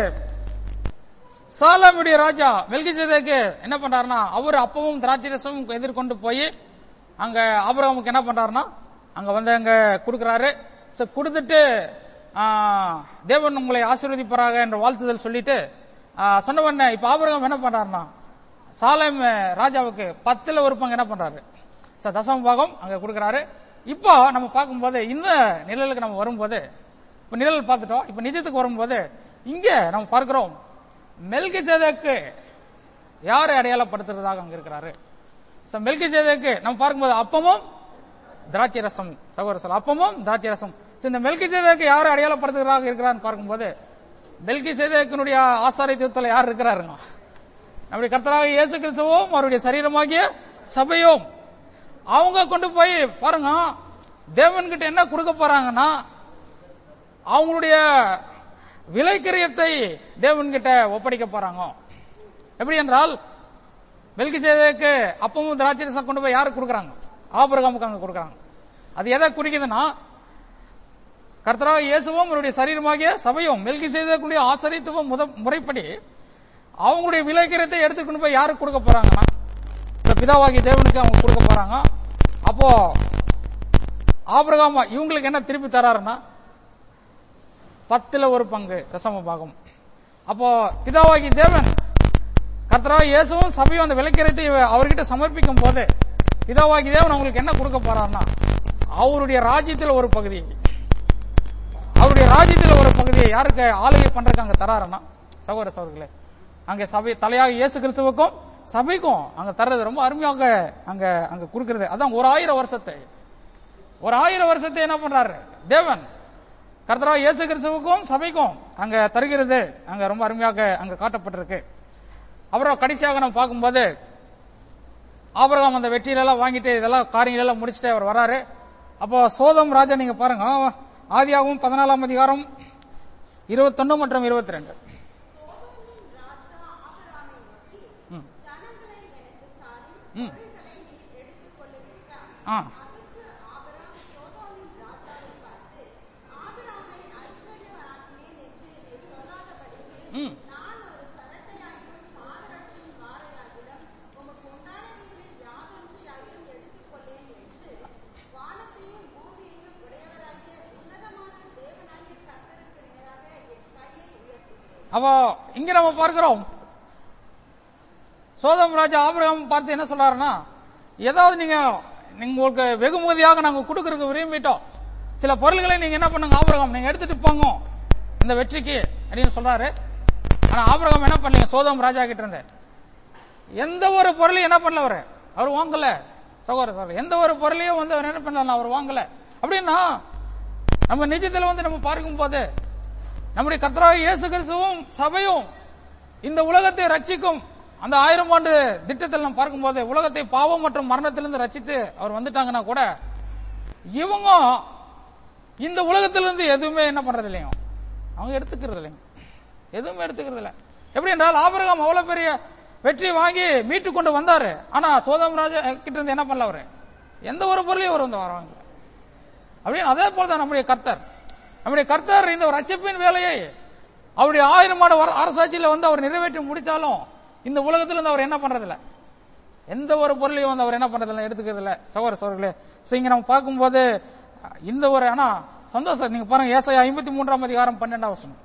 சாலாமுடைய ராஜா மெல்கிசேதேக்கு என்ன பண்றாருன்னா அவர் அப்பவும் திராட்சை ரசமும் எதிர்கொண்டு போய் அங்க ஆபிரகாமுக்கு என்ன பண்றாருன்னா அங்க வந்து அங்க கொடுக்கறாரு சோ கொடுத்துட்டு ஆ, தேவன் உங்களை ஆசீர்வதிப்பாராக என்ற வாழ்த்துதல் சொல்லிட்டு ஆ, சொன்ன உடனே இப்ப ஆபிரகாம் என்ன பண்றாருன்னா சாலேம் ராஜாவுக்கு பத்துல ஒரு பங்கு என்ன பண்றாரு சோ தசம பாகம் அங்க கொடுக்கறாரு இப்போ நம்ம பார்க்கும்போது இந்த நிழலுக்கு நம்ம வரும்போது இப்ப நிழல் பார்த்துட்டோம் இப்ப நிஜத்துக்கு வரும்போது இங்க நம்ம பார்க்கிறோம் மெல்கி சேதக்கு யாரை அடையாளப்படுத்துறதாக அங்க இருக்கிறாரு So, மெல்கி சேதக்கு நம்ம பார்க்கும்போது அப்பமும் திராட்சை ரசம் சகோதர சொல்ல அப்பமும் திராட்சை ரசம் So, இந்த மெல்கி சேதக்கு யாரை அடையாளப்படுத்துகிறதாக இருக்கிறான்னு பார்க்கும்போது மெல்கி சேதக்கினுடைய ஆசாரியத்துவத்தில் யார் இருக்கிறாருங்க நம்முடைய கர்த்தராக இயேசு கிறிஸ்துவும் அவருடைய சரீரமாகிய சபையும் அவங்க கொண்டு போய் பாருங்க தேவன்கிட்ட என்ன கொடுக்க போறாங்கன்னா அவங்களுடைய விலைக்கிரியத்தை தேவன்கிட்ட ஒப்படைக்க போறாங்க எப்படி என்றால் மெல்கி சேதக்கு அப்பமும் திராட்சை ரசம் கொண்டு போய் யாருக்கு கொடுக்கறாங்க ஆபிரகாமுக்கு அங்க கொடுக்கறாங்க அது எதை குறிக்குதுன்னா கர்த்தராக இயேசுவும் அவருடைய சரீரமாகிய சபையும் மெல்கி செய்தக்கூடிய ஆசரித்துவம் முத முறைப்படி அவங்களுடைய விலைக்கிரத்தை எடுத்துக்கொண்டு போய் யாருக்கு கொடுக்க போறாங்கன்னா So, பிதாவாகிய தேவனுக்கு அவங்க கொடுக்க போறாங்க அப்போ ஆபிரகாம் இவங்களுக்கு என்ன திருப்பி தராருன்னா பத்துல ஒரு பங்கு தசம பாகம் அப்போ பிதாவாகி தேவன் கர்த்தராக இயேசுவும் சபையும் அந்த விலைக்கிரத்தை அவர்கிட்ட சமர்ப்பிக்கும் போது பிதாவாகி தேவன் அவங்களுக்கு என்ன கொடுக்க போறாருன்னா அவருடைய ராஜ்யத்தில் ஒரு பகுதி அவருடைய ராஜ்யத்தில் ஒரு பகுதியை யாருக்கு ஆளுகை பண்றதுக்கு அங்க தராருன்னா சகோதர சகோதரர்களே அங்க சபை தலையாக இயேசு கிறிஸ்துவுக்கும் சபைக்கும் அங்க தர்றது ரொம்ப அருமையாக அங்க அங்க கொடுக்கிறது அதான் ஒரு ஆயிரம் வருஷத்தை ஒரு ஆயிரம் வருஷத்தை என்ன பண்றாரு தேவன் கர்த்தராக இயேசு கிறிஸ்துவுக்கும் சபைக்கும் அங்க தருகிறது அங்க ரொம்ப அருமையாக அங்க காட்டப்பட்டிருக்கு அப்புறம் கடைசியாக நம்ம பார்க்கும்போது ஆபிரகாம் அந்த வெற்றியில எல்லாம் வாங்கிட்டு இதெல்லாம் காரியங்கள் எல்லாம் முடிச்சுட்டு அவர் வராரு அப்போ சோதம் ராஜா நீங்க பாருங்க ஆதியாகவும் பதினாலாம் அதிகாரம் இருபத்தொன்னு மற்றும் இருபத்தி ரெண்டு சோதோமின் ராஜா ஆபிரகாமை நோக்கி, ஜனங்களை எனக்குத் தாரும், ம். பொருள்களை நீர் எடுத்துக் கொள்ளுவீரா? ஆ அதற்கு ஆபிரகாம் சோதோமின் ராஜாவைப் பார்த்து, ஆபிரகாமை ஐஸ்வர்யவனாக்கினேன் என்று நீர் சொல்லாதபடிக்கு, ம் நான் ஒரு சரட்டையாகிலும் பாதரட்சியின் வாரையாகிலும் உமக்கு உண்டானவைகளில் யாதொன்றையாகிலும் எடுத்துக் கொள்ளேன் என்று வானத்தையும் பூமியையும் உடையவராகிய உன்னதமான தேவனாகிய கர்த்தருக்கு நேராக என் கையை உயர்த்துகிறேன் அப்போ இங்க நம்ம பார்க்கிறோம் சோதம் ராஜா ஆபிரகாம் பார்த்து என்ன சொல்றாருன்னா ஏதாவது நீங்க நீங்க உங்களுக்கு வெகுமதியாக நாங்க கொடுக்கறதுக்கு விரும்பிட்டோம் சில பொருள்களை நீங்க என்ன பண்ணுங்க ஆபிரகாம் நீங்க எடுத்துட்டு போங்க இந்த வெற்றிக்கு அப்படின்னு சொல்றாரு ஆனா ஆபிரகாம் என்ன பண்ணீங்க சோதம் ராஜா கிட்ட இருந்து எந்த ஒரு பொருளையும் என்ன பண்ணல அவரு அவர் வாங்கல சகோதர சார் எந்த ஒரு பொருளையும் வந்து அவர் என்ன பண்ணல அவர் வாங்கல அப்படின்னா நம்ம நிஜத்துல வந்து நம்ம பார்க்கும் போது நம்முடைய கர்த்தராக இயேசு கிறிஸ்துவும் சபையும் இந்த உலகத்தை ரட்சிக்கும் அந்த ஆயிரம் ஆண்டு திட்டத்தில் நம்ம பார்க்கும்போது உலகத்தை பாவம் மற்றும் மரணத்திலிருந்து ரட்சித்து அவர் வந்துட்டாங்கன்னா கூட இவங்க இந்த உலகத்திலிருந்து எதுவுமே என்ன பண்றது இல்லைங்க அவங்க எடுத்துக்கிறது இல்லைங்க எதுவுமே எடுத்துக்கிறது இல்லை எப்படி என்றால் ஆபிரகாம் அவ்வளவு பெரிய வெற்றி வாங்கி மீட்டு கொண்டு வந்தாரு ஆனா சோதம் ராஜா கிட்ட இருந்து என்ன பண்ணல அவரு எந்த ஒரு பொருளையும் அவர் வந்து வராங்க அப்படின்னு அதே போலதான் நம்முடைய கர்த்தர் நம்முடைய கர்த்தர் இந்த ரட்சிப்பின் வேலையை அவருடைய ஆயிரம் ஆண்டு வர- அரசாட்சியில வந்து அவர் நிறைவேற்றி முடிச்சாலும் இந்த உலகத்துல இருந்து அவர் என்ன பண்றதில்ல எந்த ஒரு பொருளையும் வந்து அவர் என்ன பண்றதில்ல எடுத்துக்கிறது இல்ல சகோதர சோர்களே சோ இங்க நம்ம பார்க்கும்போது இந்த ஒரு ஆனா சந்தோஷம் நீங்க பாருங்க ஏசாயா ஐம்பத்தி மூன்றாம் அதிகாரம் பன்னெண்டாம் வசனம்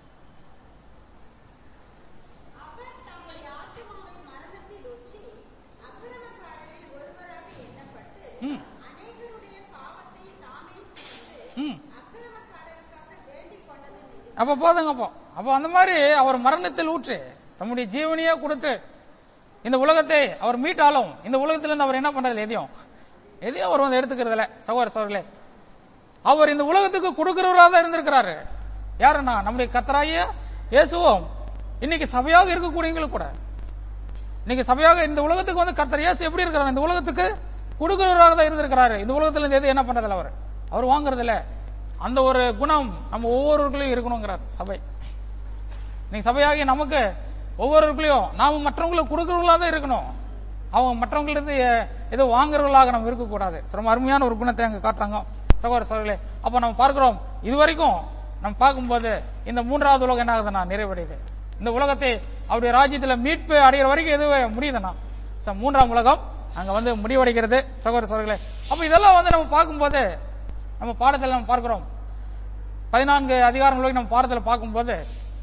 அவர் தம்முடைய ஆத்துமாவை மரணத்தில் ஊற்றி, அக்கிரமக்காரரில் ஒருவராக எண்ணப்பட்டு, ம். அநேகருடைய பாவத்தை தாமே சுமந்து, ம் அக்கிரமக்காரருக்காக வேண்டிக் கொண்டது நிமித்தம் அப்ப போதுங்க அப்போ அப்போ அந்த மாதிரி அவர் மரணத்தில் ஊற்று தம்முடைய ஜீவனையே கொடுத்து இந்த உலகத்தை அவர் மீட்டாலும் இந்த உலகத்திலிருந்து அவர் என்ன பண்றது எதையும் எதையும் அவர் வந்து எடுத்துக்கிறது இல்ல சகோதர சோர்களே அவர் இந்த உலகத்துக்கு கொடுக்கிறவராக தான் இருந்திருக்கிறாரு யாருன்னா நம்முடைய கத்தராகிய இயேசுவும் இன்னைக்கு சபையாக இருக்கக்கூடியவங்களுக்கு கூட இன்னைக்கு சபையாக இந்த உலகத்துக்கு வந்து கர்த்தர் இயேசு எப்படி இருக்கிறார் இந்த உலகத்துக்கு கொடுக்கிறவராக தான் இருந்திருக்கிறாரு இந்த உலகத்துல இருந்து எது என்ன பண்றதில்ல அவர் அவர் வாங்குறது இல்ல அந்த ஒரு குணம் நம்ம ஒவ்வொருவர்களையும் இருக்கணுங்கிறார் சபை நீங்க சபையாகி நமக்கு ஒவ்வொருக்குள்ளயும் நாம மற்றவங்களுக்கு கொடுக்கறவங்களா தான் இருக்கணும் அவங்க மற்றவங்கள்ட்ட இருந்து எ- ஏதோ வாங்குறவர்களாக நம்ம இருக்கக்கூடாது ரொம்ப அருமையான ஒரு குணத்தை அங்க காட்டுறாங்க சகோதர சகோதரர்களே அப்ப நம்ம பார்க்கிறோம் இதுவரைக்கும் நம்ம பார்க்கும்போது இந்த மூன்றாவது உலகம் என்ன ஆகுதுன்னா நிறைவடையுது இந்த உலகத்தை அவருடைய ராஜ்யத்துல மீட்பு அடைகிற வரைக்கும் எது முடியுதுன்னா ச- மூன்றாம் உலகம் அங்க வந்து முடிவடைகிறது சகோதர சகோதரர்களே அப்ப இதெல்லாம் வந்து நம்ம பார்க்கும்போது நம்ம பாடத்தில் நம்ம பார்க்கிறோம் பதினான்கு அதிகாரங்களுக்கு நம்ம பாடத்துல பார்க்கும்போது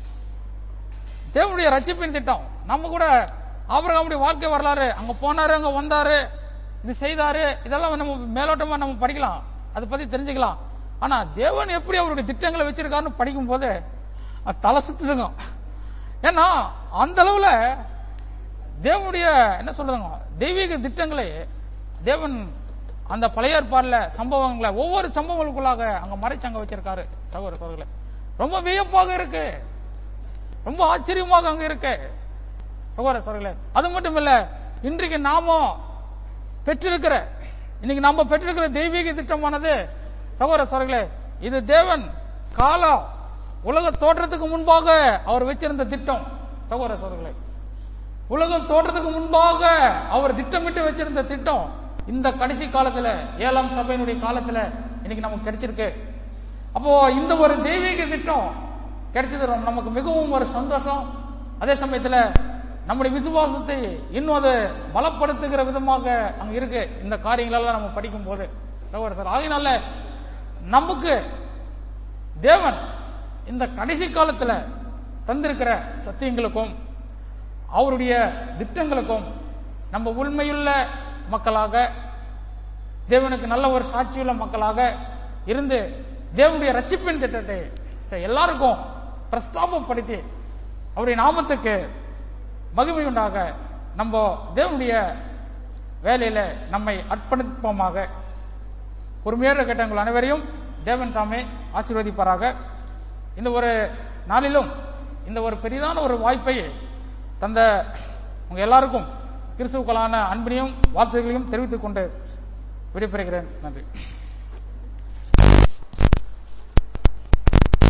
தேவனுடைய ரட்சிப்பின் திட்டம் நம்ம கூட ஆபிரகாமுடைய வாழ்க்கை வரலாறு அங்க போனாரு அங்க வந்தாரு இது செய்தாரு இதெல்லாம் நம்ம மேலோட்டமா நம்ம படிக்கலாம் அதை பத்தி தெரிஞ்சுக்கலாம் ஆனா தேவன் எப்படி அவருடைய திட்டங்களை வச்சிருக்காருன்னு படிக்கும் போது அது தலை சுத்துதுங்க ஏன்னா அந்த அளவுல தேவனுடைய என்ன சொல்றதுங்க தெய்வீக திட்டங்களை தேவன் அந்த பழைய ஏற்பாடுல சம்பவங்களை ஒவ்வொரு சம்பவங்களுக்குள்ளாக அங்க மறைச்சு அங்க வச்சிருக்காரு சகோதர சகோதரர்களே ரொம்ப வியப்பாக இருக்கு ரொம்ப ஆச்சரியமாக அங்க இருக்கு சகோதர சகோதரர்களே அது மட்டும் இல்ல இன்றைக்கு நாம பெற்றிருக்கிற இன்னைக்கு நாம பெற்றிருக்கிற தெய்வீக திட்டமானது சகோதர சகோதரர்களே இது தேவன் காலம் உலக தோற்றத்துக்கு முன்பாக அவர் வச்சிருந்த திட்டம் சகோதர சகோதரர்களே உலகம் தோற்றத்துக்கு முன்பாக அவர் திட்டமிட்டு வச்சிருந்த திட்டம் இந்த கடைசி காலத்துல ஏழாம் சபையினுடைய காலத்துல இன்னைக்கு நமக்கு கிடைச்சிருக்கு அப்போ இந்த ஒரு தெய்வீக திட்டம் கிடைச்சது ரொம்ப- நமக்கு மிகவும் ஒரு சந்தோஷம் அதே சமயத்துல நம்முடைய விசுவாசத்தை இன்னும் அது பலப்படுத்துகிற விதமாக அங்க இருக்கு இந்த காரியங்களெல்லாம் நம்ம படிக்கும் போது சகோதர சார் ஆகையினால நமக்கு தேவன் இந்த கடைசி காலத்துல தந்திருக்கிற சத்தியங்களுக்கும் அவருடைய திட்டங்களுக்கும் நம்ம உண்மையுள்ள மக்களாக தேவனுக்கு நல்ல ஒரு சாட்சியுள்ள மக்களாக இருந்து தேவனுடைய ரட்சிப்பின் திட்டத்தை ச- எல்லாருக்கும் பிரஸ்தாபப்படுத்தி அவருடைய நாமத்துக்கு மகிமை உண்டாக நம்ம தேவனுடைய வேலையில நம்மை அர்ப்பணிப்போமாக பொறுமையாக கேட்ட உங்கள் அனைவரையும் தேவன் தாமே ஆசீர்வதிப்பாராக இந்த ஒரு நாளிலும் இந்த ஒரு பெரிதான ஒரு வாய்ப்பை தந்த உங்க எல்லாருக்கும் கிறிஸ்துவுக்களான அன்பினையும் வாழ்த்துகளையும் தெரிவித்துக் கொண்டு விடைபெறுகிறேன் நன்றி